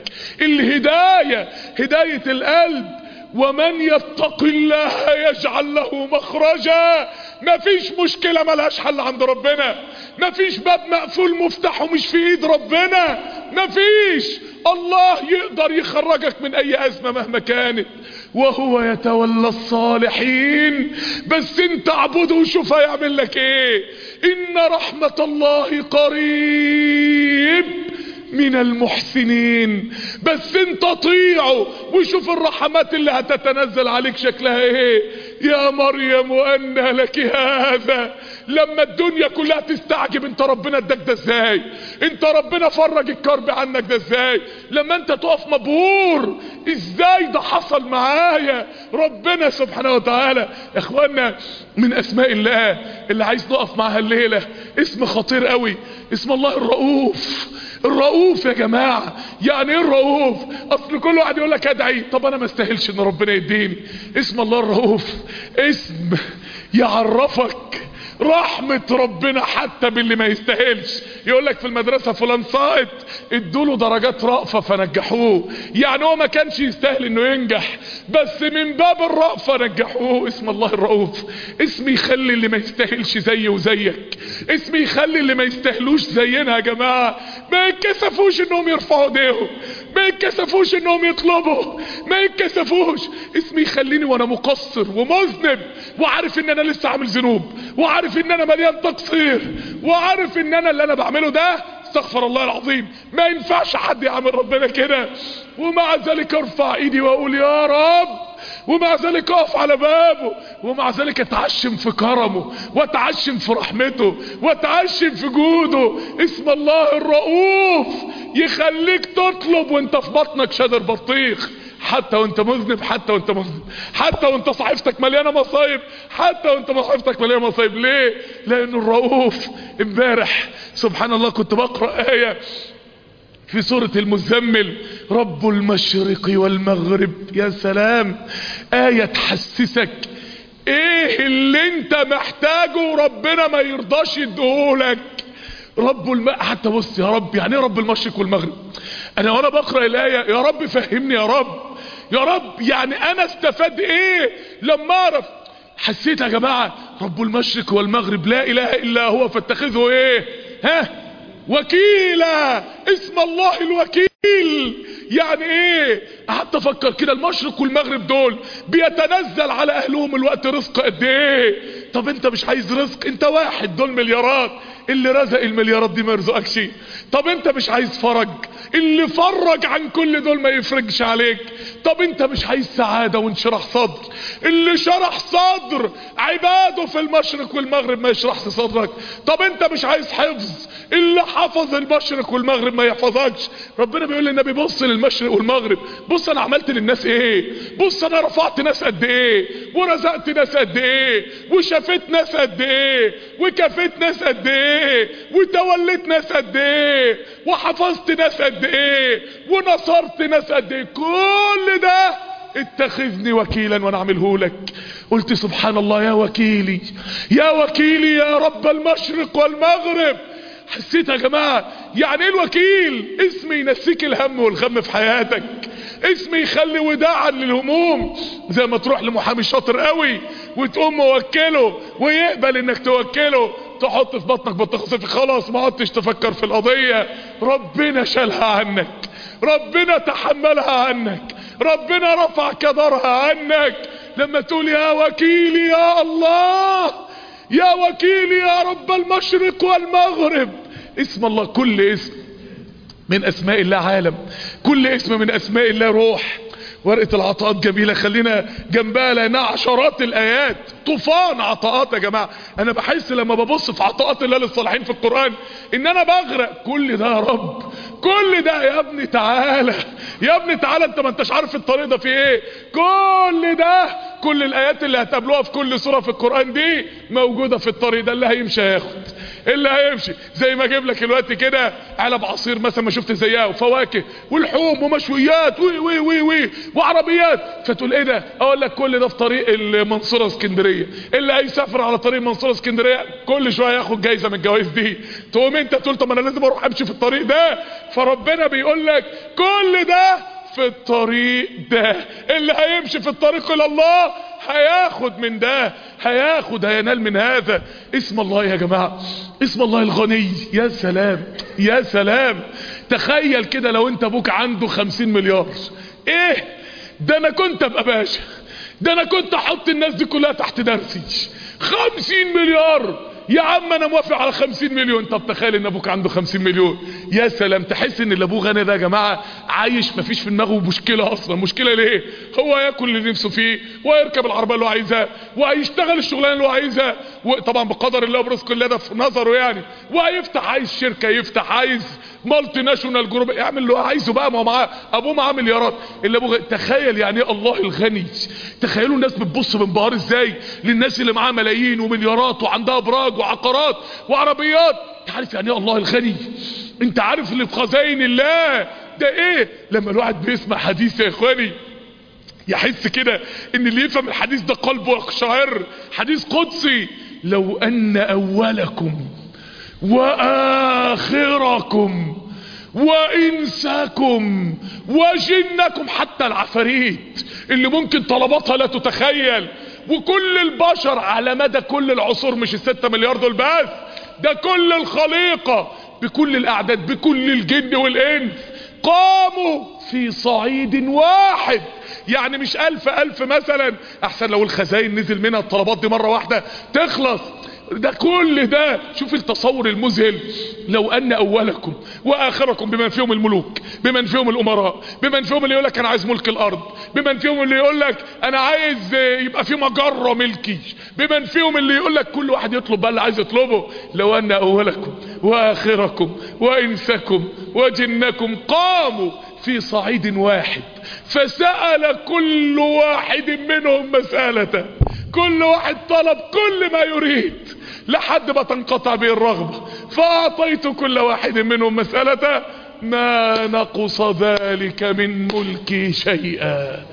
الهداية هداية القلب ومن يتق الله يجعل له مخرجا مفيش مشكلة ملهاش حل عند ربنا مفيش باب مقفول مفتاحه مش في ايد ربنا مفيش الله يقدر يخرجك من اي ازمة مهما كانت وهو يتولى الصالحين بس انت اعبده وشوف هيعمل لك ايه ان رحمة الله قريب من المحسنين بس انت طيعه وشوف الرحمات اللي هتتنزل عليك شكلها ايه يا مريم وأنى لك هذا لما الدنيا كلها تستعجب انت ربنا اداك ده ازاي انت ربنا فرج الكرب عنك ده ازاي لما انت تقف مبهور ازاي ده حصل معايا ربنا سبحانه وتعالى يا اخوانا من اسماء الله اللي عايز نقف معاها الليلة اسم خطير قوي اسم الله الرؤوف الرؤوف يا جماعة يعني ايه الرؤوف اصل كل واحد يقول لك ادعي طب انا ما استاهلش ان ربنا يديني اسم الله الرؤوف اسم يعرفك رحمة ربنا حتى باللي ما يستاهلش يقول لك في المدرسة فلان ساقط ادوله درجات رأفة فنجحوه يعني هو ما كانش يستاهل انه ينجح بس من باب الرأفة نجحوه اسم الله الرؤوف اسم يخلي اللي ما يستاهلش زي وزيك اسم يخلي اللي ما يستاهلوش زينا يا جماعة ما يتكسفوش انهم يرفعوا ايديهم ما يتكسفوش انهم يطلبوا ما يتكسفوش اسم يخليني وانا مقصر ومذنب وعارف ان انا لسه عامل ذنوب وعارف ان انا مليان تقصير وعارف ان انا اللي انا بعمله ده استغفر الله العظيم ما ينفعش حد يعمل ربنا كده ومع ذلك ارفع ايدي واقول يا رب ومع ذلك اقف على بابه ومع ذلك اتعشم في كرمه واتعشم في رحمته واتعشم في جوده اسم الله الرؤوف يخليك تطلب وانت في بطنك شادر بطيخ حتى وانت مذنب حتى وانت مذنب حتى وانت صحيفتك مليانه مصايب حتى وانت صحيفتك مليانه مصايب ليه لانه الرؤوف امبارح سبحان الله كنت بقرا ايه في سورة المزمل رب المشرق والمغرب يا سلام آية تحسسك ايه اللي انت محتاجه وربنا ما يرضاش يديهولك رب الماء حتى بص يا رب يعني ايه رب المشرق والمغرب انا وانا بقرا الايه يا رب فهمني يا رب يا رب يعني انا استفاد ايه لما اعرف حسيت يا جماعه رب المشرق والمغرب لا اله الا هو فاتخذه ايه ها وكيلا اسم الله الوكيل يعني ايه قعدت افكر كده المشرق والمغرب دول بيتنزل على اهلهم الوقت رزق قد ايه طب انت مش عايز رزق انت واحد دول مليارات اللي رزق المليارات دي ما يرزقكش طب انت مش عايز فرج اللي فرج عن كل دول ما يفرجش عليك طب انت مش عايز سعادة وانشراح صدر اللي شرح صدر عباده في المشرق والمغرب ما يشرحش صدرك طب انت مش عايز حفظ اللي حفظ المشرق والمغرب ما يحفظكش ربنا بيقول للنبي بص للمشرق والمغرب بص انا عملت للناس ايه بص انا رفعت ناس قد ايه ورزقت ناس قد ايه وشفت ناس قد ايه وكفيت ناس قد ايه وتوليت ناس قد ايه وحفظت ناس قد ايه ونصرت ناس قد ايه كل ده اتخذني وكيلا وانا اعمله لك قلت سبحان الله يا وكيلي يا وكيلي يا رب المشرق والمغرب حسيت يا جماعة يعني ايه الوكيل اسم ينسيك الهم والغم في حياتك اسم يخلي وداعا للهموم زي ما تروح لمحامي شاطر قوي وتقوم موكله ويقبل انك توكله تحط في بطنك بطاقة خلاص ما عدتش تفكر في القضية ربنا شالها عنك ربنا تحملها عنك ربنا رفع كدرها عنك لما تقول يا وكيلي يا الله يا وكيلي يا رب المشرق والمغرب اسم الله كل اسم من اسماء الله عالم كل اسم من اسماء الله روح ورقة العطاءات جميلة خلينا جنبها لانها عشرات الايات طوفان عطاءات يا جماعة انا بحس لما ببص في عطاءات الله للصالحين في القرآن ان انا بغرق كل ده يا رب كل ده يا ابني تعالى يا ابني تعالى انت ما انتش عارف الطريق ده في ايه كل ده كل الايات اللي هتقابلوها في كل سورة في القرآن دي موجودة في الطريق ده اللي هيمشي هياخد اللي هيمشي زي ما اجيب لك الوقت كده علب عصير مثلا ما شفت زيها وفواكه والحوم ومشويات وي وي وي وي وعربيات فتقول ايه ده اقول لك كل ده في طريق المنصورة اسكندرية اللي هيسافر على طريق المنصورة اسكندرية كل شوية ياخد جايزة من الجوائز دي تقوم انت تقول طب انا لازم اروح امشي في الطريق ده فربنا بيقول لك كل ده في الطريق ده اللي هيمشي في الطريق الى الله هياخد من ده هياخد هينال من هذا اسم الله يا جماعة اسم الله الغني يا سلام يا سلام تخيل كده لو انت ابوك عنده خمسين مليار ايه ده انا كنت ابقى باشا ده انا كنت احط الناس دي كلها تحت درسي خمسين مليار يا عم انا موافق على خمسين مليون طب تخيل ان ابوك عنده خمسين مليون يا سلام تحس ان اللي ابوه غني ده يا جماعة عايش مفيش في دماغه مشكلة اصلا مشكلة ليه هو ياكل اللي نفسه فيه ويركب العربية اللي هو عايزها وهيشتغل الشغلانة اللي هو عايزها وطبعا بقدر الله وبرزق الله ده في نظره يعني وهيفتح عايز شركة يفتح عايز مالتي ناشونال جروب يعمل اللي هو عايزه بقى ما هو معاه ابوه معاه مليارات اللي ابوه تخيل يعني ايه الله الغني تخيلوا الناس بتبص بانبهار ازاي للناس اللي معاها ملايين ومليارات وعندها ابراج وعقارات وعربيات انت عارف يعني ايه الله الغني انت عارف اللي في خزاين الله ده ايه لما الواحد بيسمع حديث يا اخواني يحس كده ان اللي يفهم الحديث ده قلبه يقشعر حديث قدسي لو ان اولكم واخركم وانساكم وجنكم حتى العفاريت اللي ممكن طلباتها لا تتخيل وكل البشر على مدى كل العصور مش الستة مليار دول بس ده كل الخليقة بكل الاعداد بكل الجن والانس قاموا في صعيد واحد يعني مش الف الف مثلا احسن لو الخزاين نزل منها الطلبات دي مرة واحدة تخلص ده كل ده شوف التصور المذهل لو ان اولكم واخركم بمن فيهم الملوك بمن فيهم الامراء بمن فيهم اللي يقول لك انا عايز ملك الارض بمن فيهم اللي يقول لك انا عايز يبقى في مجرة ملكي بمن فيهم اللي يقول لك كل واحد يطلب بقى اللي عايز يطلبه لو ان اولكم واخركم وانسكم وجنكم قاموا في صعيد واحد فسأل كل واحد منهم مسألة كل واحد طلب كل ما يريد لحد ما تنقطع به الرغبة فأعطيت كل واحد منهم مسألة ما نقص ذلك من ملكي شيئا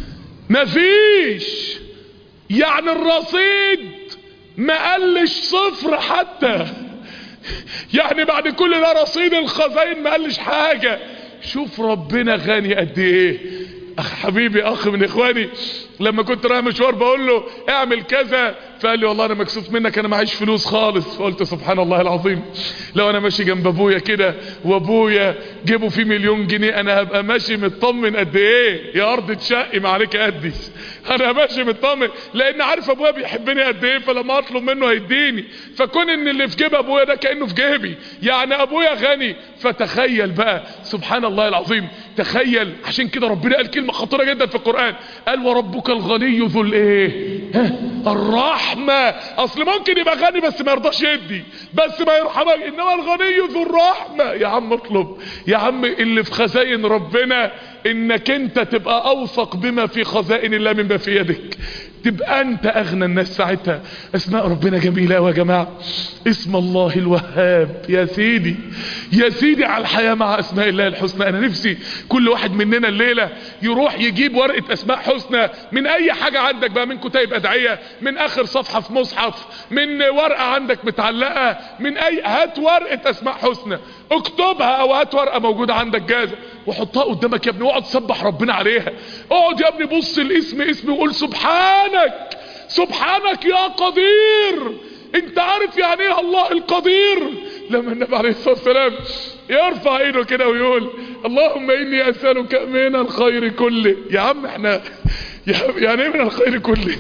مفيش يعني الرصيد ما قلش صفر حتى يعني بعد كل ده رصيد الخزائن ما قالش حاجة شوف ربنا غني قد ايه اخ حبيبي اخ من اخواني لما كنت رايح مشوار بقول له اعمل كذا فقال لي والله انا مكسوف منك انا معيش فلوس خالص فقلت سبحان الله العظيم لو انا ماشي جنب ابويا كده وابويا جيبوا فيه مليون جنيه انا هبقى ماشي مطمن قد ايه يا ارض تشقي ما عليك قدي انا ماشي مطمن لان عارف ابويا بيحبني قد ايه فلما اطلب منه هيديني فكون ان اللي في جيب ابويا ده كانه في جيبي يعني ابويا غني فتخيل بقى سبحان الله العظيم تخيل عشان كده ربنا قال كلمه خطيره جدا في القران قال وربك الغني ذو الايه ها الرحمه اصل ممكن يبقى غني بس ما يرضاش يدي بس ما يرحمك انما الغني ذو الرحمه يا عم اطلب يا عم اللي في خزائن ربنا انك انت تبقى اوثق بما في خزائن الله مما في يدك تبقى انت اغنى الناس ساعتها اسماء ربنا جميلة يا جماعة اسم الله الوهاب يا سيدي يا سيدي على الحياة مع اسماء الله الحسنى انا نفسي كل واحد مننا الليلة يروح يجيب ورقة اسماء حسنى من اي حاجة عندك بقى من كتيب ادعية من اخر صفحة في مصحف من ورقة عندك متعلقة من اي هات ورقة اسماء حسنى اكتبها او هات ورقة موجودة عندك جاهزة وحطها قدامك يا ابني واقعد سبح ربنا عليها اقعد يا ابني بص الاسم اسم وقول سبحانك سبحانك يا قدير انت عارف يعني ايه الله القدير لما النبي عليه الصلاة والسلام يرفع ايده كده ويقول اللهم اني اسألك من الخير كله يا عم احنا يعني ايه من الخير كله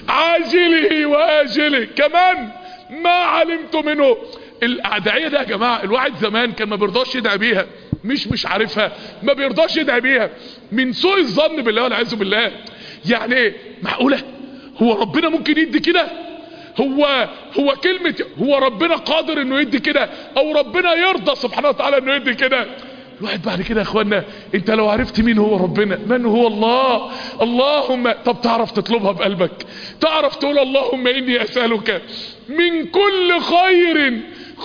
عاجله واجله كمان ما علمت منه الادعية ده يا جماعة الواحد زمان كان ما بيرضاش يدعي بيها مش مش عارفها ما بيرضاش يدعي بيها من سوء الظن بالله والعياذ بالله يعني ايه معقولة هو ربنا ممكن يدي كده هو هو كلمة هو ربنا قادر انه يدي كده او ربنا يرضى سبحانه وتعالى انه يدي كده الواحد بعد كده يا اخوانا انت لو عرفت مين هو ربنا من هو الله اللهم طب تعرف تطلبها بقلبك تعرف تقول اللهم اني اسألك من كل خير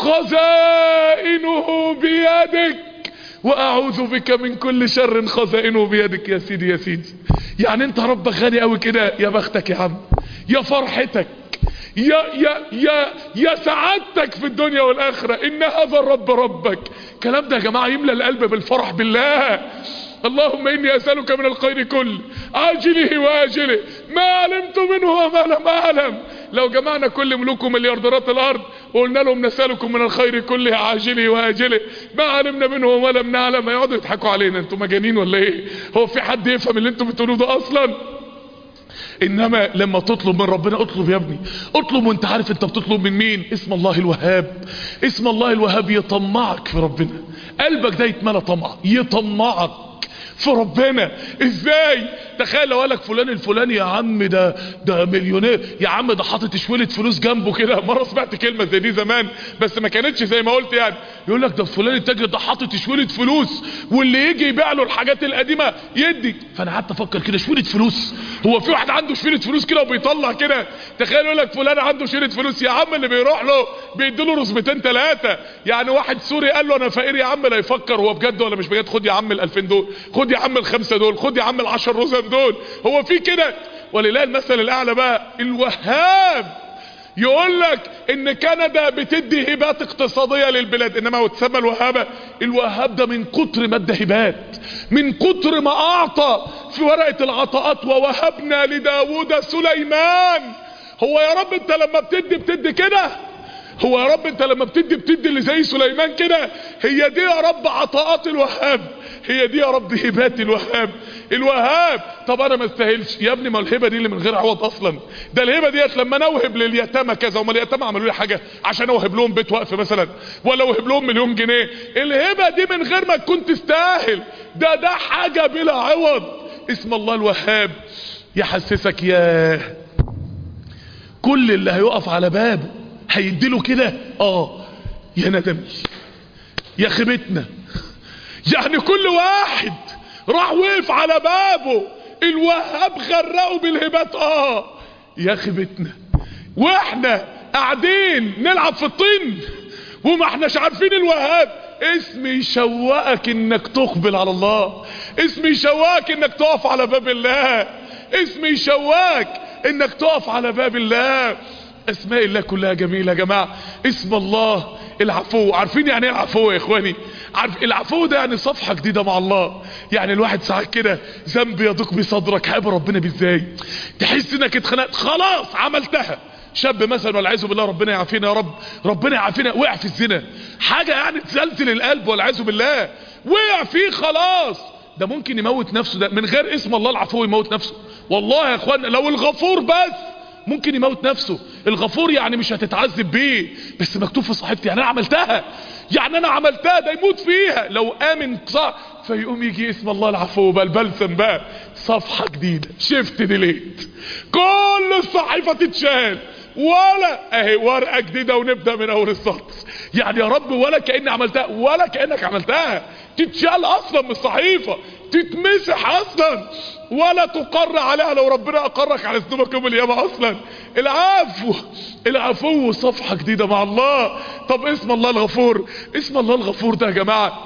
خزائنه بيدك واعوذ بك من كل شر خزائنه بيدك يا سيدي يا سيدي يعني انت ربك غني قوي كده يا بختك يا عم يا فرحتك يا يا يا يا سعادتك في الدنيا والاخره ان هذا الرب ربك الكلام ده يا جماعه يملى القلب بالفرح بالله اللهم اني اسالك من الخير كله عاجله واجله ما علمت منه وما لم اعلم لو جمعنا كل ملوك ومليارديرات الارض وقلنا لهم نسالكم من الخير كله عاجله واجله ما علمنا منه وما لم نعلم يقعدوا يضحكوا علينا انتوا مجانين ولا ايه هو في حد يفهم اللي انتوا بتقولوه ده اصلا انما لما تطلب من ربنا اطلب يا ابني اطلب وانت عارف انت بتطلب من مين اسم الله الوهاب اسم الله الوهاب يطمعك في ربنا قلبك ده يتملى طمع يطمعك في ربنا ازاي تخيل لو قالك فلان الفلاني يا عم ده ده مليونير يا عم ده حاطط شويله فلوس جنبه كده مره سمعت كلمه زي دي زمان بس ما كانتش زي ما قلت يعني يقول لك ده فلان التاجر ده حاطط شويله فلوس واللي يجي يبيع له الحاجات القديمه يدي فانا قعدت افكر كده شويله فلوس هو في واحد عنده شويله فلوس كده وبيطلع كده تخيل يقول لك فلان عنده شويله فلوس يا عم اللي بيروح له بيدي له رزمتين ثلاثه يعني واحد سوري قال له انا فقير يا عم لا يفكر هو بجد ولا مش بجد خد يا عم ال2000 دول خد يا عم الخمسه دول خد يا عم العشر رزم دول هو في كده ولله المثل الاعلى بقى الوهاب يقول لك ان كندا بتدي هبات اقتصادية للبلاد انما هو تسمى الوهابة الوهاب ده من كتر ما ادى هبات من كتر ما اعطى في ورقة العطاءات ووهبنا لداود سليمان هو يا رب انت لما بتدي بتدي كده هو يا رب انت لما بتدي بتدي اللي زي سليمان كده هي دي يا رب عطاءات الوهاب هي دي يا رب هبات الوهاب الوهاب طب انا ما استاهلش يا ابني ما الهبه دي اللي من غير عوض اصلا ده الهبه ديت لما نوهب لليتامى كذا وما اليتامى عملوا لي حاجه عشان اوهب لهم بيت وقف مثلا ولا اوهب لهم مليون جنيه الهبه دي من غير ما تكون تستاهل ده ده حاجه بلا عوض اسم الله الوهاب يحسسك يا كل اللي هيقف على بابه هيديله كده اه يا ندمي يا خيبتنا يعني كل واحد راح وقف على بابه الوهاب غرقه بالهبات اه يا خيبتنا واحنا قاعدين نلعب في الطين وما احناش عارفين الوهاب اسم يشوقك انك تقبل على الله اسم يشوقك انك تقف على باب الله اسم يشوقك انك تقف على باب الله اسماء الله كلها جميلة يا جماعة اسم الله العفو عارفين يعني ايه العفو يا اخواني عارف العفو ده يعني صفحة جديدة مع الله يعني الواحد ساعات كده ذنب يضيق بصدرك هيبقى ربنا بازاي تحس انك اتخنقت خلاص عملتها شاب مثلا والعياذ بالله ربنا يعافينا يا رب ربنا يعافينا وقع في الزنا حاجة يعني تزلزل القلب والعياذ بالله وقع فيه خلاص ده ممكن يموت نفسه ده من غير اسم الله العفو يموت نفسه والله يا اخوان لو الغفور بس ممكن يموت نفسه الغفور يعني مش هتتعذب بيه بس مكتوب في صحيفتي يعني انا عملتها يعني انا عملتها ده يموت فيها لو امن صح فيقوم يجي اسم الله العفو بقى البلسم بقى صفحة جديدة شفت ديليت كل الصحيفة تتشال ولا اهي ورقة جديدة ونبدأ من اول السطر يعني يا رب ولا كأني عملتها ولا كأنك عملتها تتشال اصلا من الصحيفة تتمسح اصلا ولا تقر عليها لو ربنا اقرك على ذنوبك يوم القيامة اصلا العفو العفو صفحة جديدة مع الله طب اسم الله الغفور اسم الله الغفور ده يا جماعة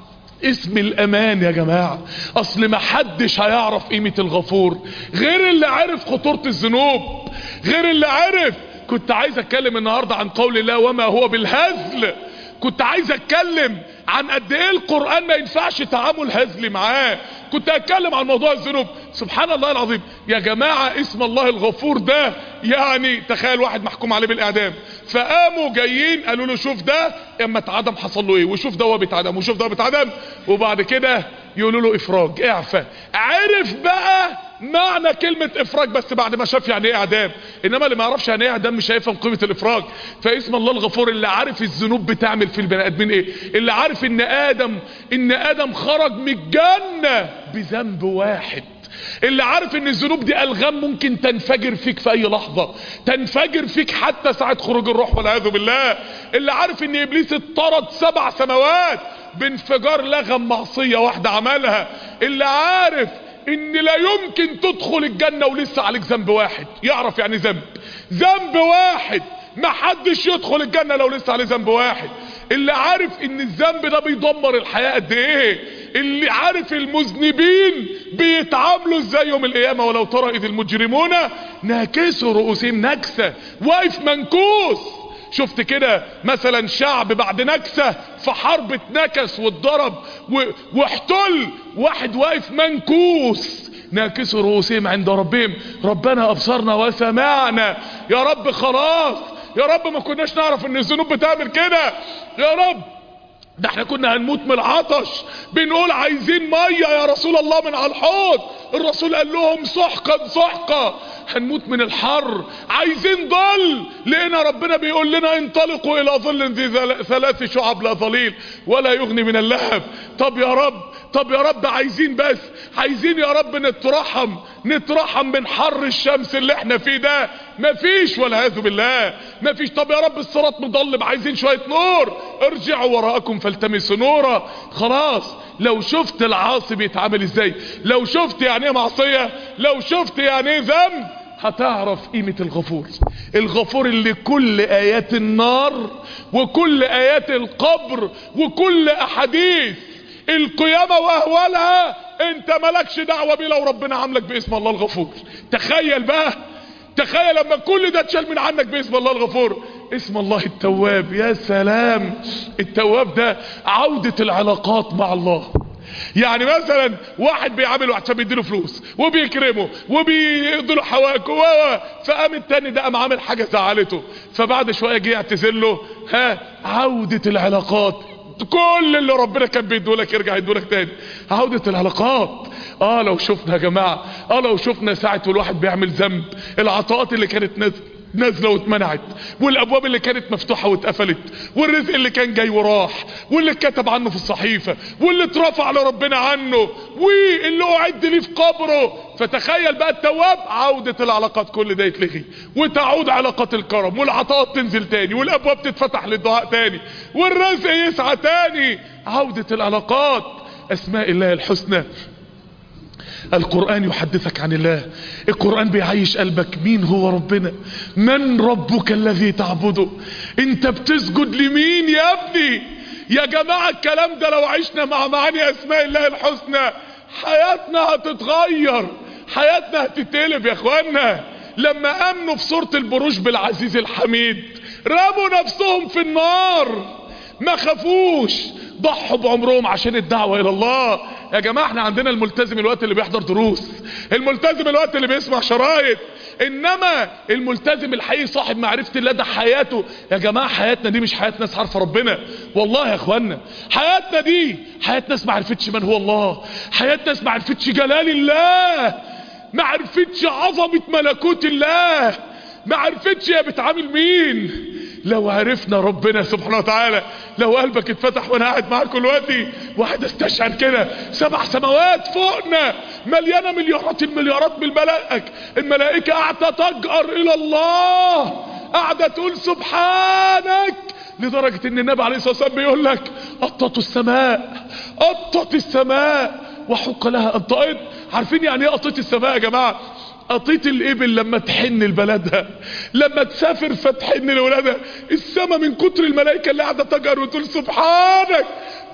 اسم الامان يا جماعة اصل ما حدش هيعرف قيمة الغفور غير اللي عرف خطورة الذنوب غير اللي عرف كنت عايز اتكلم النهاردة عن قول الله وما هو بالهزل كنت عايز اتكلم عن قد ايه القرآن ما ينفعش تعامل هزلي معاه كنت اتكلم عن موضوع الذنوب سبحان الله العظيم يا جماعة اسم الله الغفور ده يعني تخيل واحد محكوم عليه بالاعدام فقاموا جايين قالوا له شوف ده اما اتعدم حصل له ايه وشوف ده هو بيتعدم وشوف ده بيتعدم وبعد كده يقولوا له افراج اعفى عرف بقى معنى كلمة افراج بس بعد ما شاف يعني ايه اعدام انما اللي ما يعرفش يعني ايه اعدام مش هيفهم قيمة الافراج فاسم الله الغفور اللي عارف الذنوب بتعمل في البني ادمين ايه اللي عارف ان ادم ان ادم خرج من الجنة بذنب واحد اللي عارف ان الذنوب دي الغام ممكن تنفجر فيك في اي لحظة تنفجر فيك حتى ساعة خروج الروح والعياذ بالله اللي عارف ان ابليس اتطرد سبع سماوات بانفجار لغم معصية واحدة عملها اللي عارف ان لا يمكن تدخل الجنة ولسه عليك ذنب واحد يعرف يعني ذنب ذنب واحد ما حدش يدخل الجنة لو لسه عليه ذنب واحد اللي عارف ان الذنب ده بيدمر الحياة قد ايه اللي عارف المذنبين بيتعاملوا ازاي يوم القيامة ولو ترى اذ المجرمون ناكسوا رؤوسهم نكسة واقف منكوس شفت كده مثلا شعب بعد نكسة في حرب اتنكس واتضرب واحتل واحد واقف منكوس ناكسوا رؤوسهم عند ربهم ربنا ابصرنا وسمعنا يا رب خلاص يا رب ما كناش نعرف ان الذنوب بتعمل كده يا رب ده احنا كنا هنموت من العطش بنقول عايزين مية يا رسول الله من على الحوض الرسول قال لهم سحقا سحقا هنموت من الحر عايزين ظل لقينا ربنا بيقول لنا انطلقوا الى ظل ذي ثلاث شعب لا ظليل ولا يغني من اللهب طب يا رب طب يا رب عايزين بس عايزين يا رب نترحم نترحم من حر الشمس اللي احنا فيه ده مفيش والعياذ بالله مفيش طب يا رب الصراط مضلم عايزين شوية نور ارجعوا وراءكم فالتمسوا نورا خلاص لو شفت العاصي بيتعامل ازاي لو شفت يعني ايه معصية لو شفت يعني ايه ذنب هتعرف قيمة الغفور الغفور اللي كل ايات النار وكل ايات القبر وكل احاديث القيامة واهوالها انت مالكش دعوة بيه لو ربنا عاملك باسم الله الغفور تخيل بقى تخيل لما كل ده اتشال من عنك باسم الله الغفور اسم الله التواب يا سلام التواب ده عودة العلاقات مع الله يعني مثلا واحد بيعامل واحد عشان بيديله فلوس وبيكرمه وبيقضي له حوائجه و فقام التاني ده قام عامل حاجه زعلته فبعد شويه جه يعتذر له ها عوده العلاقات كل اللي ربنا كان بيدولك يرجع يدولك تاني عودة العلاقات اه لو شفنا يا جماعة اه لو شفنا ساعة والواحد بيعمل ذنب العطاءات اللي كانت نازلة نازله واتمنعت والابواب اللي كانت مفتوحه واتقفلت والرزق اللي كان جاي وراح واللي اتكتب عنه في الصحيفه واللي اترفع لربنا عنه واللي اعد ليه في قبره فتخيل بقى التواب عودة العلاقات كل ده يتلغي وتعود علاقات الكرم والعطاءات تنزل تاني والابواب تتفتح للدعاء تاني والرزق يسعى تاني عودة العلاقات اسماء الله الحسنى القرآن يحدثك عن الله القرآن بيعيش قلبك مين هو ربنا من ربك الذي تعبده انت بتسجد لمين يا ابني يا جماعة الكلام ده لو عشنا مع معاني اسماء الله الحسنى حياتنا هتتغير حياتنا هتتقلب يا اخوانا لما امنوا في سورة البروج بالعزيز الحميد رموا نفسهم في النار ما خافوش ضحوا بعمرهم عشان الدعوة الى الله يا جماعة احنا عندنا الملتزم الوقت اللي بيحضر دروس الملتزم الوقت اللي بيسمع شرايط انما الملتزم الحقيقي صاحب معرفة الله ده حياته يا جماعة حياتنا دي مش حياة ناس عارفة ربنا والله يا اخوانا حياتنا دي حياة ناس ما عرفتش من هو الله حياة ناس ما عرفتش جلال الله ما عرفتش عظمة ملكوت الله ما عرفتش هي بتعامل مين لو عرفنا ربنا سبحانه وتعالى لو قلبك اتفتح وانا قاعد معاكم دلوقتي واحد استشعر كده سبع سماوات فوقنا مليانه مليارات المليارات من الملائكه الملائكه قاعده تجأر الى الله قاعده تقول سبحانك لدرجه ان النبي عليه الصلاه والسلام بيقول لك قطت السماء قطت السماء وحق لها ان تقط عارفين يعني ايه قطيت السماء يا جماعه قطيت الابل لما تحن لبلدها لما تسافر فتحن لولادها السماء من كتر الملائكه اللي قاعده تجر وتقول سبحانك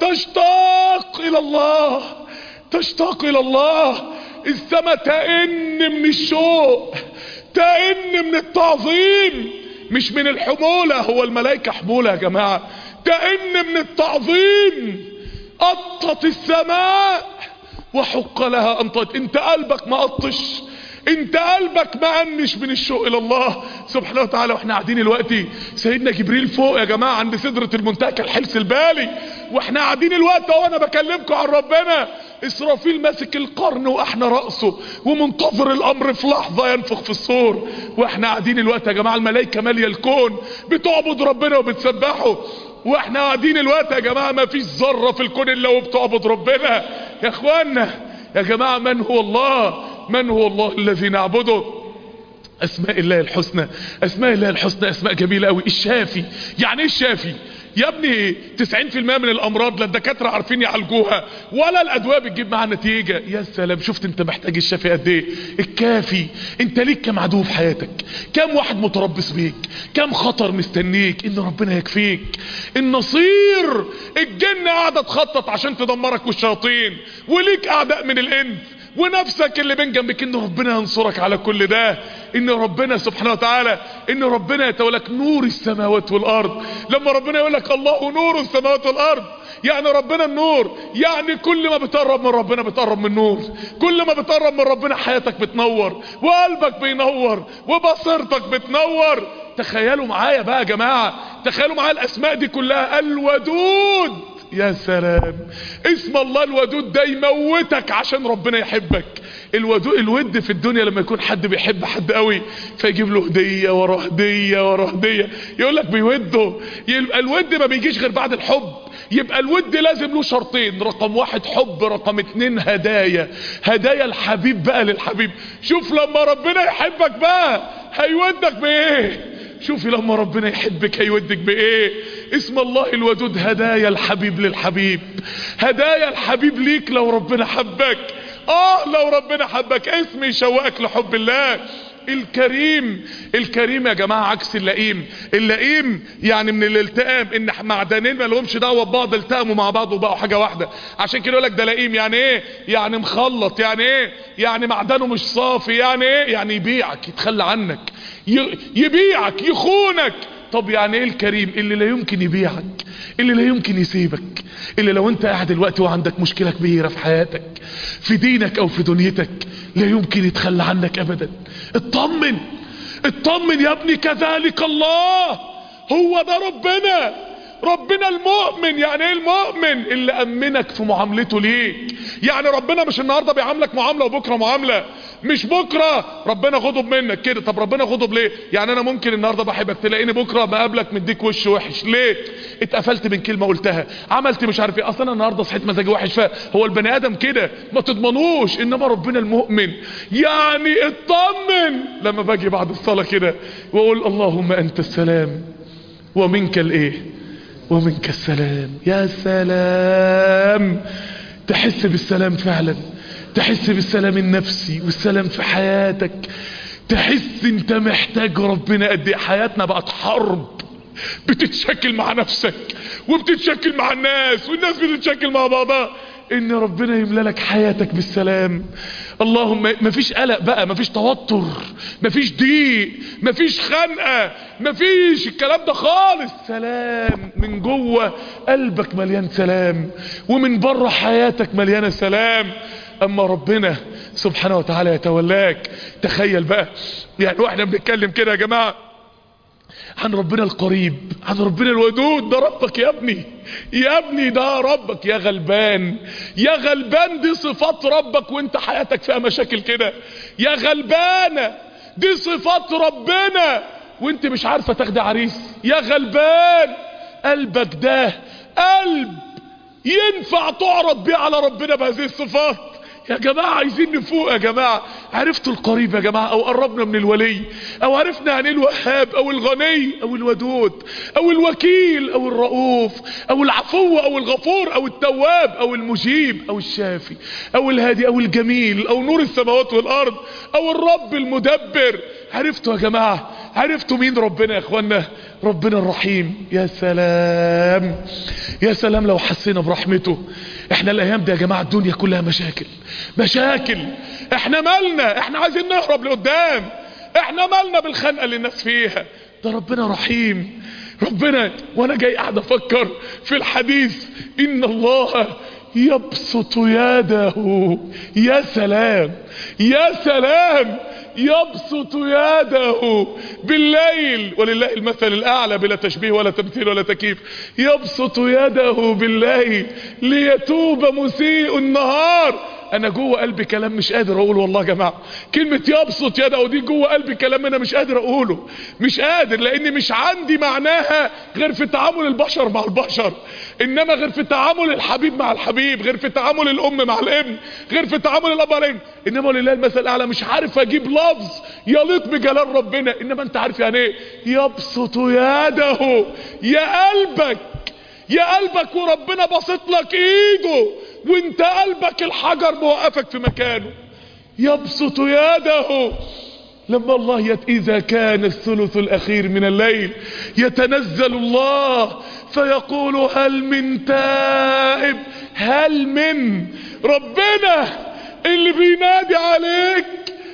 تشتاق الى الله تشتاق الى الله السماء تئن من الشوق تئن من التعظيم مش من الحمولة هو الملائكة حمولة يا جماعة تئن من التعظيم قطت السماء وحق لها انطت انت قلبك ما قطش انت قلبك ما انش من الشوق الى الله سبحانه وتعالى واحنا قاعدين دلوقتي سيدنا جبريل فوق يا جماعه عند سدره المنتهى كالحلس البالي واحنا قاعدين الوقت اهو انا بكلمكم عن ربنا اسرافيل ماسك القرن واحنا راسه ومنتظر الامر في لحظه ينفخ في الصور واحنا قاعدين الوقت يا جماعه الملائكه ماليه الكون بتعبد ربنا وبتسبحه واحنا قاعدين الوقت يا جماعه ما فيش ذره في الكون الا وبتعبد ربنا يا اخوانا يا جماعه من هو الله من هو الله الذي نعبده اسماء الله الحسنى اسماء الله الحسنى اسماء جميله قوي الشافي يعني ايه الشافي يا ابني 90% من الامراض لا الدكاتره عارفين يعالجوها ولا الادويه بتجيب معاها نتيجه يا سلام شفت انت محتاج الشافي قد ايه الكافي انت ليك كم عدو في حياتك كم واحد متربص بيك كم خطر مستنيك ان ربنا يكفيك النصير الجن قاعده تخطط عشان تدمرك والشياطين وليك اعداء من الانس ونفسك اللي بين جنبك ان ربنا ينصرك على كل ده ان ربنا سبحانه وتعالى ان ربنا يتولك نور السماوات والارض لما ربنا يقول لك الله نور السماوات والارض يعني ربنا النور يعني كل ما بتقرب من ربنا بتقرب من نور كل ما بتقرب من ربنا حياتك بتنور وقلبك بينور وبصيرتك بتنور تخيلوا معايا بقى يا جماعة تخيلوا معايا الاسماء دي كلها الودود يا سلام اسم الله الودود ده يموتك عشان ربنا يحبك الودود الود في الدنيا لما يكون حد بيحب حد قوي فيجيب له هديه ورا هديه ورا هديه يقول لك بيوده يبقى الود ما بيجيش غير بعد الحب يبقى الود لازم له شرطين رقم واحد حب رقم اتنين هدايا هدايا الحبيب بقى للحبيب شوف لما ربنا يحبك بقى هيودك بايه شوفي لما ربنا يحبك هيودك بايه اسم الله الودود هدايا الحبيب للحبيب هدايا الحبيب ليك لو ربنا حبك اه لو ربنا حبك اسم يشوقك لحب الله الكريم الكريم يا جماعة عكس اللئيم اللئيم يعني من الالتئام ان معدنين ما لهمش دعوة ببعض التئموا مع بعض وبقوا حاجة واحدة عشان كده يقول لك ده لئيم يعني ايه يعني مخلط يعني ايه يعني معدنه مش صافي يعني ايه يعني يبيعك يتخلى عنك يبيعك يخونك طب يعني ايه الكريم اللي لا يمكن يبيعك اللي لا يمكن يسيبك اللي لو انت قاعد الوقت وعندك مشكلة كبيرة في حياتك في دينك او في دنيتك لا يمكن يتخلى عنك ابدا اطمن اطمن يا ابني كذلك الله هو ده ربنا ربنا المؤمن يعني ايه المؤمن اللي امنك في معاملته ليك يعني ربنا مش النهاردة بيعاملك معاملة وبكرة معاملة مش بكرة ربنا غضب منك كده طب ربنا غضب ليه يعني انا ممكن النهاردة بحبك تلاقيني بكرة بقابلك مديك وش وحش ليه اتقفلت من كلمة قلتها عملت مش عارف ايه اصلا انا النهاردة صحيت مزاجي وحش فهو البني ادم كده ما تضمنوش انما ربنا المؤمن يعني اطمن لما باجي بعد الصلاة كده واقول اللهم انت السلام ومنك الايه ومنك السلام يا سلام تحس بالسلام فعلا تحس بالسلام النفسي والسلام في حياتك تحس انت محتاج ربنا قد ايه حياتنا بقت حرب بتتشكل مع نفسك وبتتشكل مع الناس والناس بتتشكل مع بعضها ان ربنا يملى لك حياتك بالسلام اللهم مفيش قلق بقى مفيش توتر مفيش ضيق مفيش خنقة مفيش الكلام ده خالص سلام من جوه قلبك مليان سلام ومن بره حياتك مليانة سلام اما ربنا سبحانه وتعالى يتولاك تخيل بقى يعني واحنا بنتكلم كده يا جماعه عن ربنا القريب عن ربنا الودود ده ربك يا ابني يا ابني ده ربك يا غلبان يا غلبان دي صفات ربك وانت حياتك فيها مشاكل كده يا غلبانة دي صفات ربنا وانت مش عارفة تاخدي عريس يا غلبان قلبك ده قلب ينفع تعرض بيه على ربنا بهذه الصفات يا جماعة عايزين نفوق يا جماعة عرفتوا القريب يا جماعة او قربنا من الولي او عرفنا عن الوهاب او الغني او الودود او الوكيل او الرؤوف او العفو او الغفور او التواب او المجيب او الشافي او الهادي او الجميل او نور السماوات والارض او الرب المدبر عرفتوا يا جماعة عرفتوا مين ربنا يا اخوانا ربنا الرحيم يا سلام يا سلام لو حسينا برحمته احنا الايام دي يا جماعة الدنيا كلها مشاكل مشاكل احنا مالنا احنا عايزين نهرب لقدام احنا مالنا بالخنقة اللي الناس فيها ده ربنا رحيم ربنا وانا جاي قاعد افكر في الحديث ان الله يبسط يده يا سلام يا سلام يبسط يده بالليل ولله المثل الاعلى بلا تشبيه ولا تمثيل ولا تكييف يبسط يده بالليل ليتوب مسيء النهار انا جوه قلبي كلام مش قادر اقوله والله يا جماعه كلمه يبسط يده دي جوه قلبي كلام انا مش قادر اقوله مش قادر لان مش عندي معناها غير في تعامل البشر مع البشر انما غير في تعامل الحبيب مع الحبيب غير في تعامل الام مع الابن غير في تعامل الاب مع الابن انما لله المثل الاعلى مش عارف اجيب لفظ يليق بجلال ربنا انما انت عارف يعني ايه يبسط يده يا قلبك يا قلبك وربنا بسط لك ايده وانت قلبك الحجر موقفك في مكانه يبسط يده لما الله يت... اذا كان الثلث الاخير من الليل يتنزل الله فيقول هل من تائب هل من ربنا اللي بينادي عليك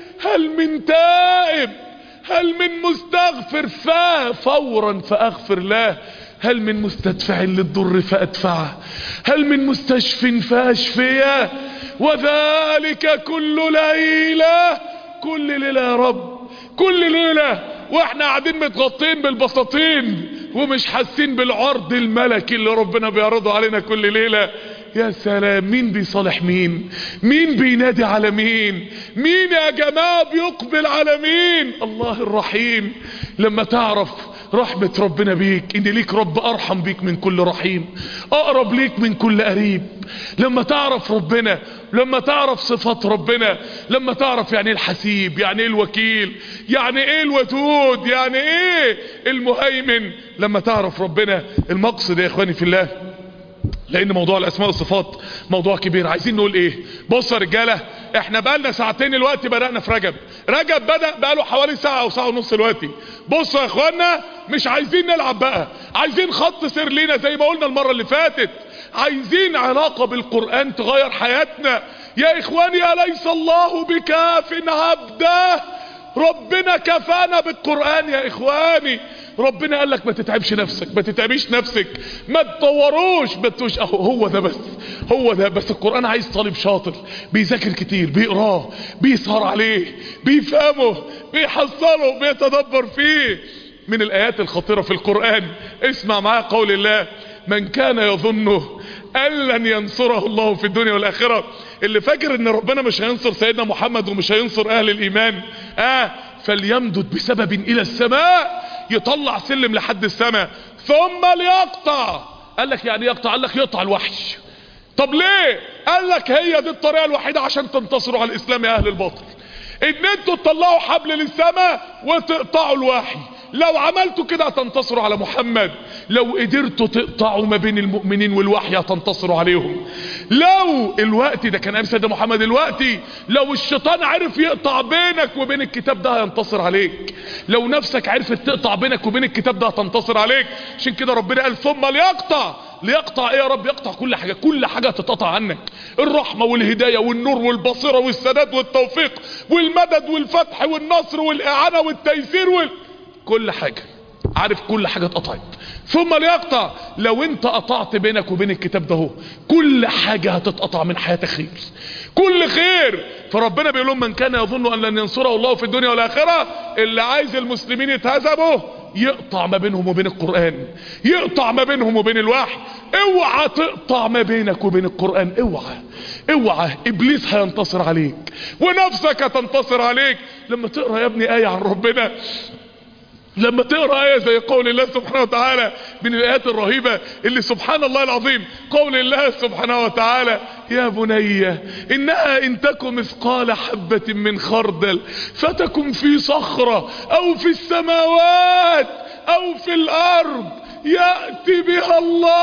هل من تائب هل من مستغفر فا فورا فاغفر له هل من مستدفع للضر فأدفعه هل من مستشف فأشفيه وذلك كل ليلة كل ليلة يا رب كل ليلة واحنا قاعدين متغطين بالبساطين ومش حاسين بالعرض الملكي اللي ربنا بيعرضه علينا كل ليلة يا سلام مين بيصالح مين مين بينادي على مين مين يا جماعة بيقبل على مين الله الرحيم لما تعرف رحمة ربنا بيك ان ليك رب ارحم بيك من كل رحيم اقرب ليك من كل قريب لما تعرف ربنا لما تعرف صفات ربنا لما تعرف يعني ايه الحسيب يعني ايه الوكيل يعني ايه الودود يعني ايه المهيمن لما تعرف ربنا المقصد يا اخواني في الله لان موضوع الاسماء والصفات موضوع كبير عايزين نقول ايه بصوا يا رجاله احنا بقالنا ساعتين الوقت بدأنا في رجب رجب بدأ بقاله حوالي ساعة او ساعة ونص دلوقتي بصوا يا اخوانا مش عايزين نلعب بقى عايزين خط سير لينا زي ما قلنا المرة اللي فاتت عايزين علاقة بالقرآن تغير حياتنا يا اخواني أليس الله بكاف عبده ربنا كفانا بالقرآن يا اخواني ربنا قال لك ما تتعبش نفسك ما تتعبيش نفسك ما تطوروش ما تقولش اهو هو ده بس هو ده بس القرآن عايز طالب شاطر بيذاكر كتير بيقراه بيسهر عليه بيفهمه بيحصله بيتدبر فيه من الآيات الخطيرة في القرآن اسمع معايا قول الله من كان يظن أن لن ينصره الله في الدنيا والآخرة اللي فاكر ان ربنا مش هينصر سيدنا محمد ومش هينصر اهل الايمان اه فليمدد بسبب الى السماء يطلع سلم لحد السماء ثم ليقطع قال لك يعني يقطع قال لك يقطع الوحش طب ليه قال لك هي دي الطريقة الوحيدة عشان تنتصروا على الاسلام يا اهل الباطل ان انتوا تطلعوا حبل للسماء وتقطعوا الوحي لو عملتوا كده هتنتصروا على محمد لو قدرتوا تقطعوا ما بين المؤمنين والوحي هتنتصروا عليهم لو الوقت ده كان ايام سيدنا محمد الوقت لو الشيطان عرف يقطع بينك وبين الكتاب ده هينتصر عليك لو نفسك عرفت تقطع بينك وبين الكتاب ده هتنتصر عليك عشان كده ربنا قال ثم ليقطع ليقطع ايه يا رب يقطع كل حاجة كل حاجة تتقطع عنك الرحمة والهداية والنور والبصيرة والسداد والتوفيق والمدد والفتح والنصر والاعانة والتيسير وال... كل حاجة عارف كل حاجة اتقطعت ثم ليقطع لو انت قطعت بينك وبين الكتاب ده هو كل حاجة هتتقطع من حياتك خير كل خير فربنا بيقول لهم من كان يظن ان لن ينصره الله في الدنيا والاخرة اللي عايز المسلمين يتهزموا يقطع ما بينهم وبين القرآن يقطع ما بينهم وبين الوحي اوعى تقطع ما بينك وبين القرآن اوعى اوعى ابليس هينتصر عليك ونفسك هتنتصر عليك لما تقرأ يا ابني آية عن ربنا لما تقرا ايه زي قول الله سبحانه وتعالى من الايات الرهيبه اللي سبحان الله العظيم قول الله سبحانه وتعالى يا بني انها ان تك مثقال حبه من خردل فتكن في صخره او في السماوات او في الارض ياتي بها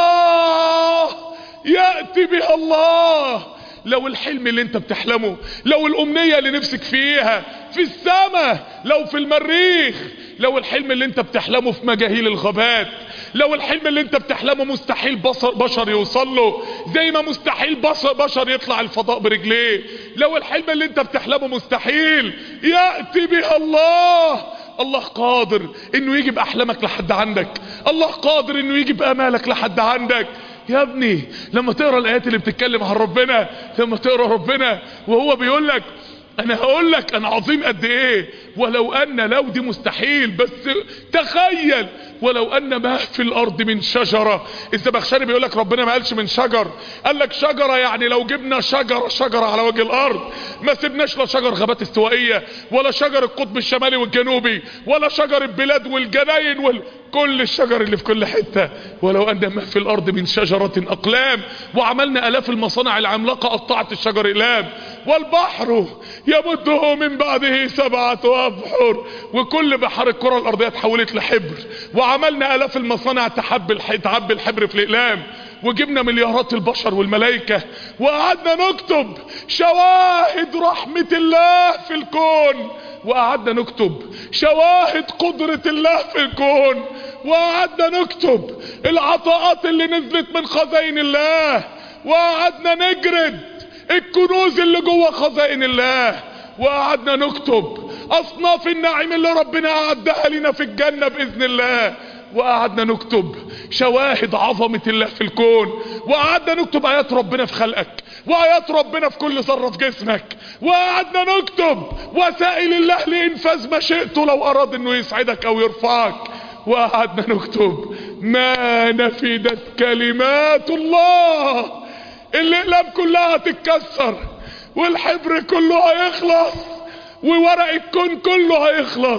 الله ياتي بها الله لو الحلم اللي انت بتحلمه لو الامنية اللي نفسك فيها في السماء لو في المريخ لو الحلم اللي انت بتحلمه في مجاهيل الغابات لو الحلم اللي انت بتحلمه مستحيل بصر بشر يوصل له زي ما مستحيل بشر, بشر يطلع الفضاء برجليه لو الحلم اللي انت بتحلمه مستحيل يأتي بها الله الله قادر انه يجي باحلامك لحد عندك الله قادر انه يجي بامالك لحد عندك يا ابني لما تقرا الايات اللي بتتكلم عن ربنا لما تقرا ربنا وهو بيقول لك انا هقول لك انا عظيم قد ايه ولو ان لو دي مستحيل بس تخيل ولو ان ما في الارض من شجرة الزبخشري بيقول لك ربنا ما قالش من شجر قال لك شجرة يعني لو جبنا شجرة شجرة على وجه الارض ما سيبناش لا شجر غابات استوائية ولا شجر القطب الشمالي والجنوبي ولا شجر البلاد والجناين وال... كل الشجر اللي في كل حتة ولو ان ما في الارض من شجرة اقلام وعملنا الاف المصانع العملاقة قطعت الشجر اقلام والبحر يمده من بعده سبعة ابحر وكل بحر الكرة الارضية تحولت لحبر وعملنا الاف المصانع تحب الح... تعبي الحبر في الاقلام وجبنا مليارات البشر والملائكة وقعدنا نكتب شواهد رحمة الله في الكون وقعدنا نكتب شواهد قدرة الله في الكون وقعدنا نكتب العطاءات اللي نزلت من خزائن الله وقعدنا نجرد الكنوز اللي جوه خزائن الله وقعدنا نكتب اصناف النعيم اللي ربنا اعدها لنا في الجنة باذن الله وقعدنا نكتب شواهد عظمة الله في الكون وقعدنا نكتب ايات ربنا في خلقك وايات ربنا في كل ذرة في جسمك وقعدنا نكتب وسائل الله لانفاذ مشيئته لو اراد انه يسعدك او يرفعك وقعدنا نكتب ما نفدت كلمات الله الاقلام كلها تتكسر والحبر كله هيخلص وورق الكون كله هيخلص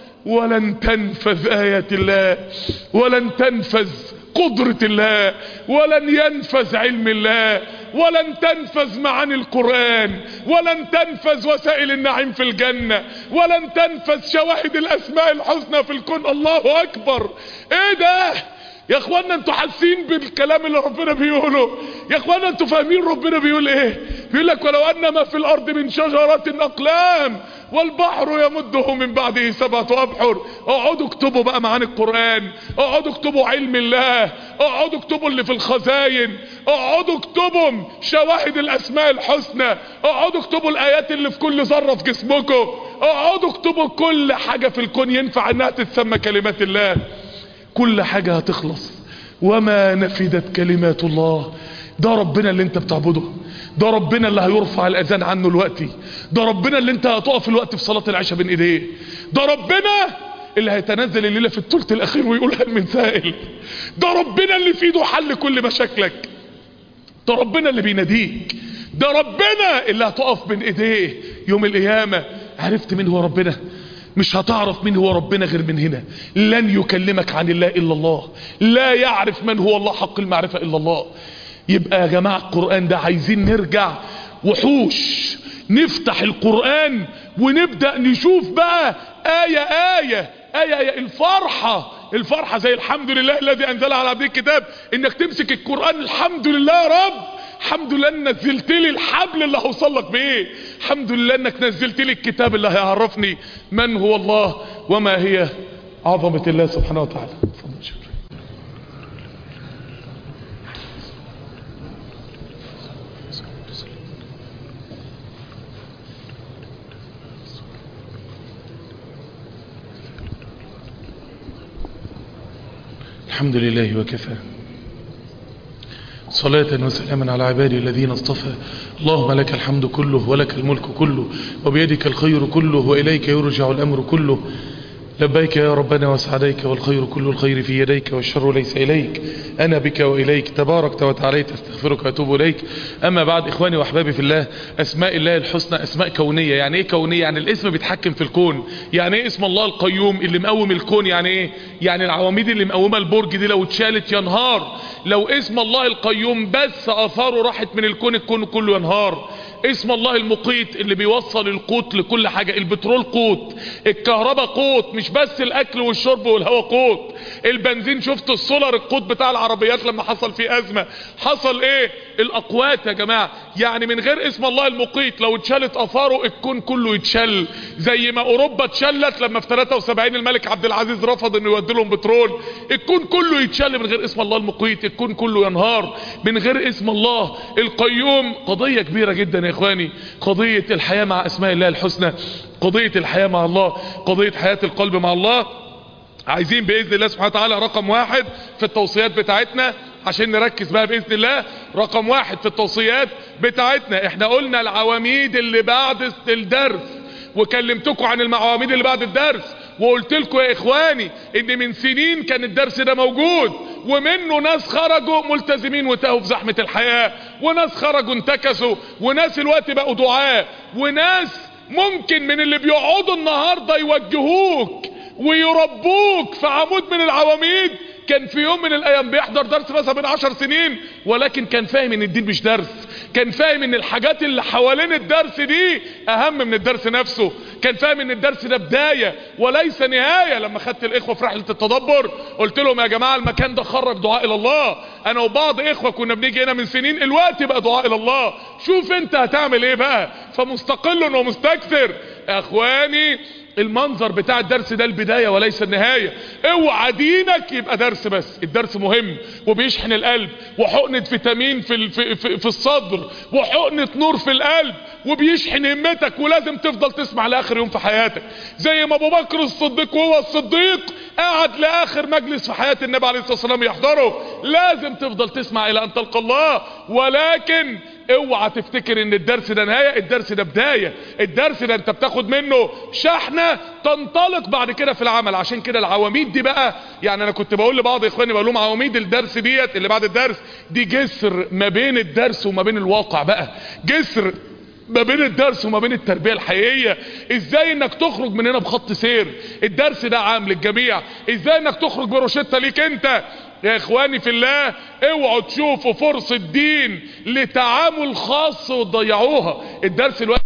ولن تنفذ آيات الله ولن تنفذ قدرة الله ولن ينفذ علم الله ولن تنفذ معاني القرآن ولن تنفذ وسائل النعيم في الجنة ولن تنفذ شواهد الأسماء الحسنى في الكون الله أكبر ايه ده يا اخوانا انتوا حاسين بالكلام اللي ربنا بيقوله يا اخوانا انتوا فاهمين ربنا بيقول ايه بيقول لك ولو ان ما في الارض من شجرات اقلام والبحر يمده من بعده سبعة ابحر اقعدوا اكتبوا بقى معاني القرآن اقعدوا اكتبوا علم الله اقعدوا اكتبوا اللي في الخزاين اقعدوا اكتبوا شواهد الاسماء الحسنى اقعدوا اكتبوا الايات اللي في كل ذرة في جسمكم اقعدوا اكتبوا كل حاجة في الكون ينفع انها تتسمى كلمات الله كل حاجة هتخلص وما نفدت كلمات الله ده ربنا اللي انت بتعبده ده ربنا اللي هيرفع الاذان عنه الوقتي ده ربنا اللي انت هتقف الوقت في صلاة العشاء بين ايديه ده ربنا اللي هيتنزل الليلة في الثلث الاخير ويقول هل من سائل ده ربنا اللي في ايده حل كل مشاكلك ده ربنا اللي بيناديك ده ربنا اللي هتقف بين ايديه يوم القيامة عرفت مين هو ربنا مش هتعرف مين هو ربنا غير من هنا لن يكلمك عن الله الا الله لا يعرف من هو الله حق المعرفة الا الله يبقى يا جماعة القرآن ده عايزين نرجع وحوش نفتح القرآن ونبدأ نشوف بقى آية آية آية, آية الفرحة الفرحة زي الحمد لله الذي أنزل على عبد الكتاب إنك تمسك القرآن الحمد لله يا رب الحمد لله انك نزلت لي الحبل اللي هوصل لك بيه الحمد لله انك نزلت لي الكتاب اللي هيعرفني من هو الله وما هي عظمة الله سبحانه وتعالى الحمد لله وكفى صلاة وسلاما على عبادي الذين اصطفى اللهم لك الحمد كله ولك الملك كله وبيدك الخير كله وإليك يرجع الأمر كله لبيك يا ربنا وسعديك والخير كل الخير في يديك والشر ليس إليك أنا بك وإليك تباركت وتعاليت استغفرك وأتوب إليك أما بعد إخواني وأحبابي في الله أسماء الله الحسنى أسماء كونية يعني إيه كونية يعني الاسم بيتحكم في الكون يعني إيه اسم الله القيوم اللي مقوم الكون يعني إيه يعني العواميد اللي مقومة البرج دي لو اتشالت ينهار لو اسم الله القيوم بس أثاره راحت من الكون الكون كله ينهار اسم الله المقيت اللي بيوصل القوت لكل حاجة البترول قوت الكهرباء قوت مش بس الاكل والشرب والهواء قوت البنزين شفت السولار القوت بتاع العربيات لما حصل فيه ازمة حصل ايه الاقوات يا جماعة يعني من غير اسم الله المقيت لو اتشالت اثاره الكون كله يتشل زي ما اوروبا اتشلت لما في 73 الملك عبد العزيز رفض انه يودي لهم بترول الكون كله يتشل من غير اسم الله المقيت الكون كله ينهار من غير اسم الله القيوم قضية كبيرة جدا يا اخواني قضية الحياة مع اسماء الله الحسنى قضية الحياة مع الله قضية حياة القلب مع الله عايزين بإذن الله سبحانه وتعالى رقم واحد في التوصيات بتاعتنا عشان نركز بقى بإذن الله رقم واحد في التوصيات بتاعتنا احنا قلنا العواميد اللي بعد الدرس وكلمتكم عن المعواميد اللي بعد الدرس وقلت لكم يا اخواني ان من سنين كان الدرس ده موجود ومنه ناس خرجوا ملتزمين وتاهوا في زحمة الحياة وناس خرجوا انتكسوا وناس الوقت بقوا دعاء وناس ممكن من اللي بيقعدوا النهاردة يوجهوك ويربوك في عمود من العواميد كان في يوم من الايام بيحضر درس مثلا من عشر سنين ولكن كان فاهم ان الدين مش درس كان فاهم ان الحاجات اللي حوالين الدرس دي اهم من الدرس نفسه كان فاهم ان الدرس ده بداية وليس نهاية لما خدت الاخوة في رحلة التدبر قلت لهم يا جماعة المكان ده خرج دعاء الى الله انا وبعض اخوة كنا بنيجي هنا من سنين الوقت بقى دعاء الى الله شوف انت هتعمل ايه بقى فمستقل ومستكثر اخواني المنظر بتاع الدرس ده البداية وليس النهاية اوعى دينك يبقى درس بس الدرس مهم وبيشحن القلب وحقنة فيتامين في, في, في, في الصدر وحقنة نور في القلب وبيشحن همتك ولازم تفضل تسمع لاخر يوم في حياتك زي ما ابو بكر الصديق وهو الصديق قعد لاخر مجلس في حياة النبي عليه الصلاة والسلام يحضره لازم تفضل تسمع الى ان تلقى الله ولكن اوعى تفتكر ان الدرس ده نهاية الدرس ده بداية الدرس ده انت بتاخد منه شحنة تنطلق بعد كده في العمل عشان كده العواميد دي بقى يعني انا كنت بقول لبعض اخواني بقول لهم عواميد الدرس ديت اللي بعد الدرس دي جسر ما بين الدرس وما بين الواقع بقى جسر ما بين الدرس وما بين التربية الحقيقية ازاي انك تخرج من هنا بخط سير الدرس ده عام للجميع ازاي انك تخرج بروشتة ليك انت يا اخواني في الله اوعوا تشوفوا فرصة دين لتعامل خاص وتضيعوها الدرس الوقت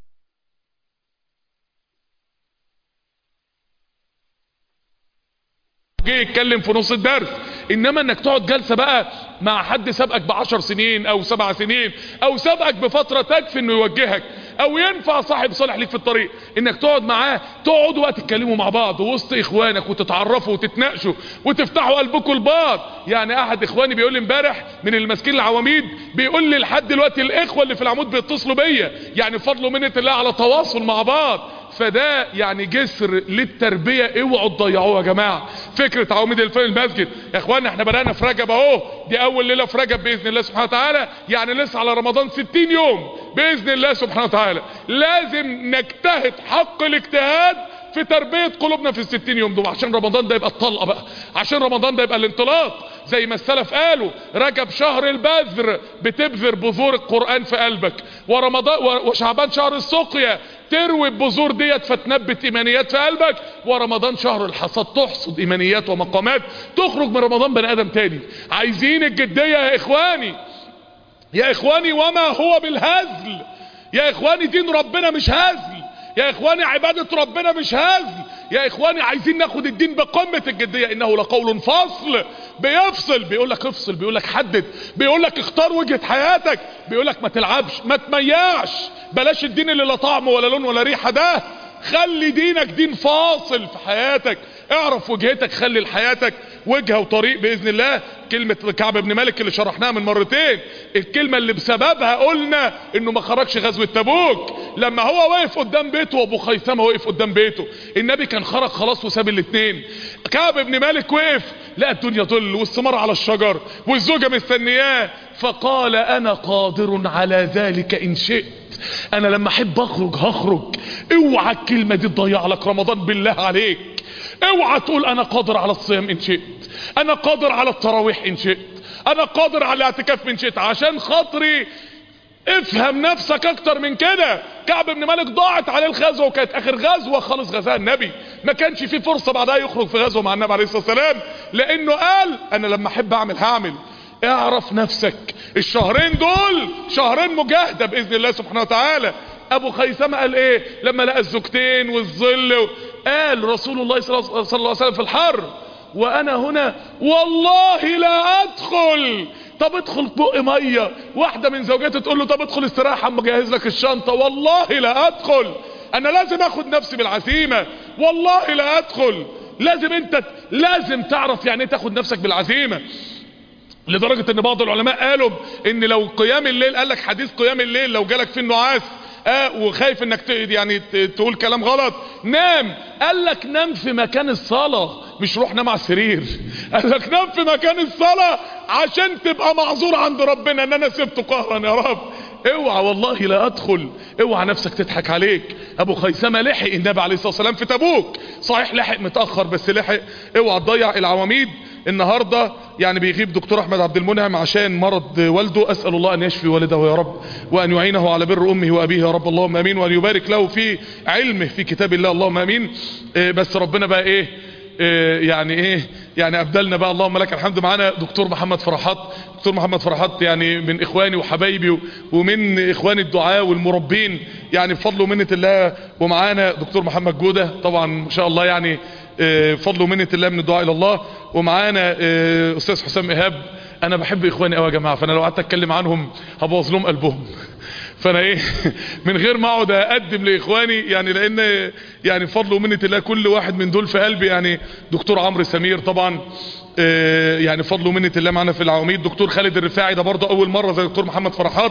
جه يتكلم في نص الدرس انما انك تقعد جلسة بقى مع حد سابقك بعشر سنين او سبع سنين او سابقك بفترة تكفي انه يوجهك او ينفع صاحب صالح ليك في الطريق انك تقعد معاه تقعدوا بقى تتكلموا مع بعض وسط اخوانك وتتعرفوا وتتناقشوا وتفتحوا قلبكم لبعض يعني احد اخواني بيقول لي امبارح من المسكين العواميد بيقول لي لحد دلوقتي الاخوه اللي في العمود بيتصلوا بيا يعني فضل منة الله على تواصل مع بعض فده يعني جسر للتربية اوعوا تضيعوه يا جماعة فكرة عواميد الفيل المسجد يا اخوانا احنا بدأنا في رجب اهو دي اول ليلة في رجب باذن الله سبحانه وتعالى يعني لسه على رمضان 60 يوم باذن الله سبحانه وتعالى لازم نجتهد حق الاجتهاد في تربية قلوبنا في الستين يوم دول عشان رمضان ده يبقى الطلقة بقى عشان رمضان ده يبقى الانطلاق زي ما السلف قالوا رجب شهر البذر بتبذر بذور القرآن في قلبك ورمضان وشعبان شهر السقيا تروي البذور ديت فتنبت ايمانيات في قلبك ورمضان شهر الحصاد تحصد ايمانيات ومقامات تخرج من رمضان بني ادم تاني عايزين الجدية يا اخواني يا اخواني وما هو بالهزل يا اخواني دين ربنا مش هزل يا اخواني عبادة ربنا مش هزل يا اخواني عايزين ناخد الدين بقمة الجدية انه لقول فصل بيفصل بيقول لك افصل بيقول لك حدد بيقول لك اختار وجهة حياتك بيقول لك ما تلعبش ما تميعش بلاش الدين اللي لا طعم ولا لون ولا ريحة ده خلي دينك دين فاصل في حياتك اعرف وجهتك خلي لحياتك وجهة وطريق بإذن الله كلمة كعب بن مالك اللي شرحناها من مرتين الكلمة اللي بسببها قلنا انه ما خرجش غزوة تبوك لما هو واقف قدام بيته وابو خيثمة واقف قدام بيته النبي كان خرج خلاص وساب الاتنين كعب بن مالك وقف لقى الدنيا ظل والثمار على الشجر والزوجة مستنياه فقال انا قادر على ذلك ان شئت انا لما احب اخرج هخرج اوعى الكلمة دي تضيع لك رمضان بالله عليك اوعى تقول انا قادر على الصيام ان شئت انا قادر على التراويح ان شئت انا قادر على الاعتكاف من شئت عشان خاطري افهم نفسك اكتر من كده كعب بن مالك ضاعت عليه الغزوه وكانت اخر غزوه خالص غزاها النبي ما كانش في فرصه بعدها يخرج في غزوه مع النبي عليه الصلاه والسلام لانه قال انا لما احب اعمل هعمل اعرف نفسك الشهرين دول شهرين مجاهده باذن الله سبحانه وتعالى ابو خيثمه قال ايه لما لقى الزوجتين والظل قال رسول الله صلى الله عليه وسلم في الحر وانا هنا والله لا ادخل طب ادخل بق ميه واحده من زوجاته تقول له طب ادخل استراحه اما اجهز لك الشنطه والله لا ادخل انا لازم اخد نفسي بالعزيمه والله لا ادخل لازم انت لازم تعرف يعني ايه تاخد نفسك بالعزيمه لدرجة ان بعض العلماء قالوا ان لو قيام الليل قال لك حديث قيام الليل لو جالك فيه النعاس آه وخايف انك ت... يعني ت... تقول كلام غلط نام قال لك نام في مكان الصلاة مش روح نام على السرير قال لك نام في مكان الصلاة عشان تبقى معذور عند ربنا ان انا سبته قهرا يا رب اوعى والله لا ادخل اوعى نفسك تضحك عليك ابو خيثمه لحق النبي عليه الصلاه والسلام في تبوك صحيح لحق متاخر بس لحق اوعى تضيع العواميد النهاردة يعني بيغيب دكتور احمد عبد المنعم عشان مرض والده اسأل الله ان يشفي والده يا رب وان يعينه على بر امه وابيه يا رب اللهم امين وان يبارك له في علمه في كتاب الله اللهم امين إيه بس ربنا بقى ايه إيه يعني ايه يعني ابدلنا بقى اللهم لك الحمد معانا دكتور محمد فرحات دكتور محمد فرحات يعني من اخواني وحبايبي ومن اخواني الدعاء والمربين يعني بفضل ومنة الله ومعانا دكتور محمد جودة طبعا ما شاء الله يعني فضل ومنة الله من الدعاء الى الله ومعانا استاذ حسام ايهاب انا بحب اخواني قوي يا جماعه فانا لو قعدت اتكلم عنهم هبوظ لهم قلبهم فانا ايه من غير ما اقعد اقدم لاخواني يعني لان يعني بفضل ومنة الله كل واحد من دول في قلبي يعني دكتور عمرو سمير طبعا يعني بفضل ومنة الله معانا في العواميد دكتور خالد الرفاعي ده برضه اول مره زي دكتور محمد فرحات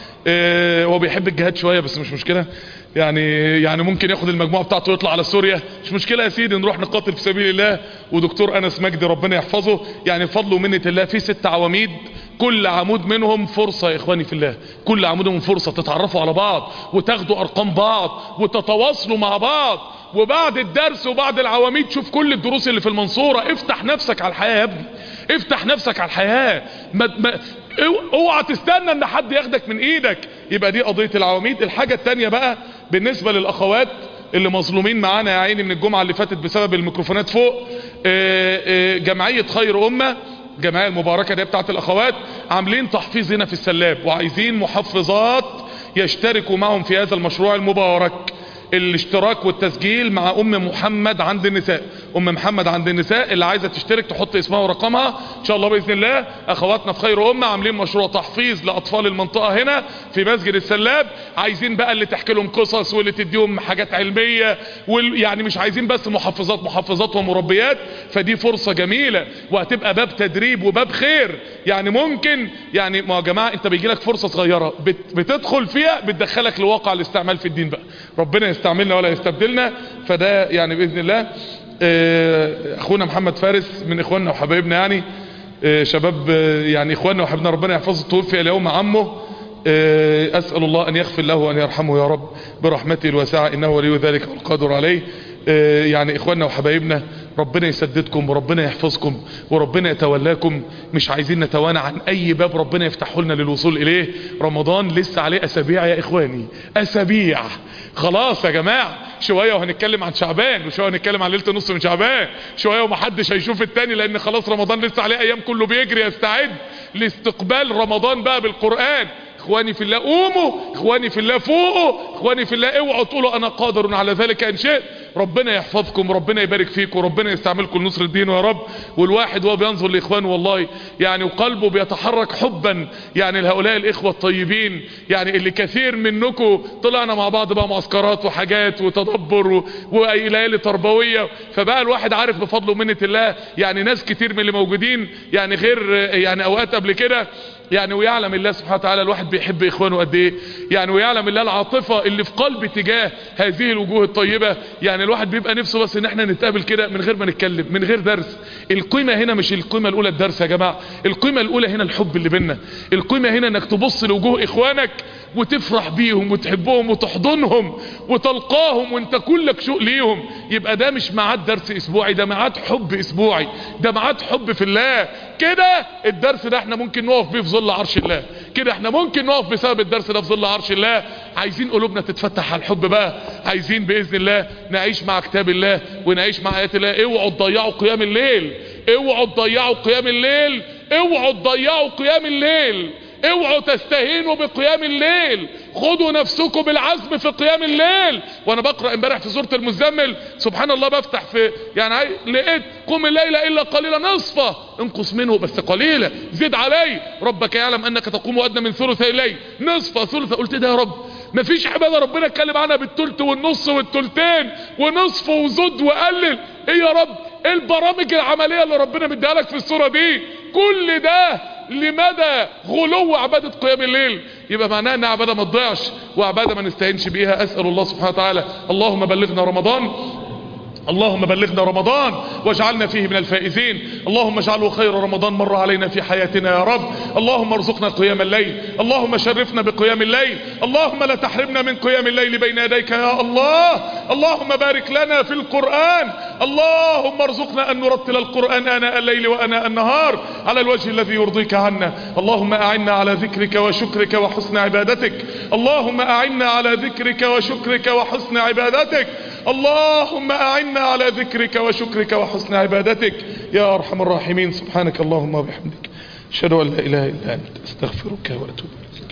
هو بيحب الجهاد شوية بس مش مشكلة يعني يعني ممكن ياخد المجموعة بتاعته ويطلع على سوريا مش مشكلة يا سيدي نروح نقاتل في سبيل الله ودكتور انس مجدي ربنا يحفظه يعني فضل ومنة الله في ست عواميد كل عمود منهم فرصة يا اخواني في الله كل عمود منهم فرصة تتعرفوا على بعض وتاخدوا ارقام بعض وتتواصلوا مع بعض وبعد الدرس وبعد العواميد شوف كل الدروس اللي في المنصورة افتح نفسك على الحياة يا ابني افتح نفسك على الحياة ما ما اوعى تستنى ان حد ياخدك من ايدك يبقى دي قضية العواميد الحاجة التانية بقى بالنسبة للاخوات اللي مظلومين معانا يا عيني من الجمعة اللي فاتت بسبب الميكروفونات فوق جمعية خير امة الجمعية المباركة دي بتاعت الاخوات عاملين تحفيظ هنا في السلاب وعايزين محفظات يشتركوا معهم في هذا المشروع المبارك الاشتراك والتسجيل مع ام محمد عند النساء ام محمد عند النساء اللي عايزة تشترك تحط اسمها ورقمها ان شاء الله باذن الله اخواتنا في خير امة عاملين مشروع تحفيظ لاطفال المنطقة هنا في مسجد السلاب عايزين بقى اللي تحكي لهم قصص واللي تديهم حاجات علمية يعني مش عايزين بس محفظات محفظات ومربيات فدي فرصة جميلة وهتبقى باب تدريب وباب خير يعني ممكن يعني ما يا جماعة انت بيجي لك فرصة صغيرة بتدخل فيها بتدخلك لواقع الاستعمال في الدين بقى ربنا يستعملنا ولا يستبدلنا فده يعني باذن الله اخونا محمد فارس من اخواننا وحبايبنا يعني شباب يعني اخواننا وحبايبنا ربنا يحفظه توفي اليوم عمه اسال الله ان يغفر له وان يرحمه يا رب برحمته الواسعه انه ولي ذلك والقادر عليه يعني اخواننا وحبايبنا ربنا يسددكم وربنا يحفظكم وربنا يتولاكم مش عايزين نتوانى عن اي باب ربنا يفتحه لنا للوصول اليه رمضان لسه عليه اسابيع يا اخواني اسابيع خلاص يا جماعة شوية وهنتكلم عن شعبان وشوية هنتكلم عن ليلة نص من شعبان شوية ومحدش هيشوف التاني لان خلاص رمضان لسه عليه ايام كله بيجري يستعد لاستقبال رمضان بقى بالقرآن اخواني في الله قوموا اخواني في الله فوقوا اخواني في الله اوعوا تقولوا انا قادر على ذلك ان شئت ربنا يحفظكم ربنا يبارك فيكم ربنا يستعملكم لنصر الدين يا رب والواحد وهو بينظر لاخوانه والله يعني وقلبه بيتحرك حبا يعني لهؤلاء الاخوه الطيبين يعني اللي كثير منكم طلعنا مع بعض بقى معسكرات وحاجات وتدبر و- وليالي تربويه فبقى الواحد عارف بفضل ومنه الله يعني ناس كتير من اللي موجودين يعني غير يعني اوقات قبل كده يعني ويعلم الله سبحانه وتعالى الواحد بيحب اخوانه قد ايه يعني ويعلم الله العاطفة اللي في قلب تجاه هذه الوجوه الطيبة يعني الواحد بيبقى نفسه بس ان احنا نتقابل كده من غير ما نتكلم من غير درس القيمة هنا مش القيمة الاولى الدرس يا جماعة القيمة الاولى هنا الحب اللي بينا القيمة هنا انك تبص لوجوه اخوانك وتفرح بيهم وتحبهم وتحضنهم وتلقاهم وانت كلك شوق ليهم يبقى ده مش ميعاد درس اسبوعي ده ميعاد حب اسبوعي ده ميعاد حب في الله كده الدرس ده احنا ممكن نقف بيه في ظل عرش الله كده احنا ممكن نقف بسبب الدرس ده في ظل عرش الله عايزين قلوبنا تتفتح على الحب بقى عايزين باذن الله نعيش مع كتاب الله ونعيش مع ايات الله اوعوا تضيعوا قيام الليل اوعوا تضيعوا قيام الليل اوعوا تضيعوا قيام الليل اوعوا تستهينوا بقيام الليل خدوا نفسكم بالعزم في قيام الليل وانا بقرا امبارح في سوره المزمل سبحان الله بفتح في يعني عاي- لقيت قم الليل الا قليلا نصفه انقص منه بس قليلا زد عليه ربك يعلم انك تقوم ادنى من ثلثي الليل نصفه ثلثه قلت ده يا رب مفيش عباده ربنا اتكلم عنها بالتلت والنص والتلتين ونصف وزد وقلل ايه يا رب ايه البرامج العمليه اللي ربنا مديها لك في السوره دي كل ده لمدى غلو عبادة قيام الليل يبقى معناها ان عبادة ما تضيعش وعبادة ما نستهينش بيها اسأل الله سبحانه وتعالى اللهم بلغنا رمضان اللهم بلغنا رمضان واجعلنا فيه من الفائزين اللهم اجعله خير رمضان مر علينا في حياتنا يا رب اللهم ارزقنا قيام الليل اللهم شرفنا بقيام الليل اللهم لا تحرمنا من قيام الليل بين يديك يا الله اللهم بارك لنا في القرآن اللهم ارزقنا أن نرتل القرآن آناء الليل وآناء النهار على الوجه الذي يرضيك عنا اللهم أعنا على ذكرك وشكرك وحسن عبادتك اللهم أعنا على ذكرك وشكرك وحسن عبادتك اللهم أعنا على ذكرك وشكرك وحسن عبادتك يا أرحم الراحمين سبحانك اللهم وبحمدك أشهد أن لا إله إلا أنت أستغفرك وأتوب إليك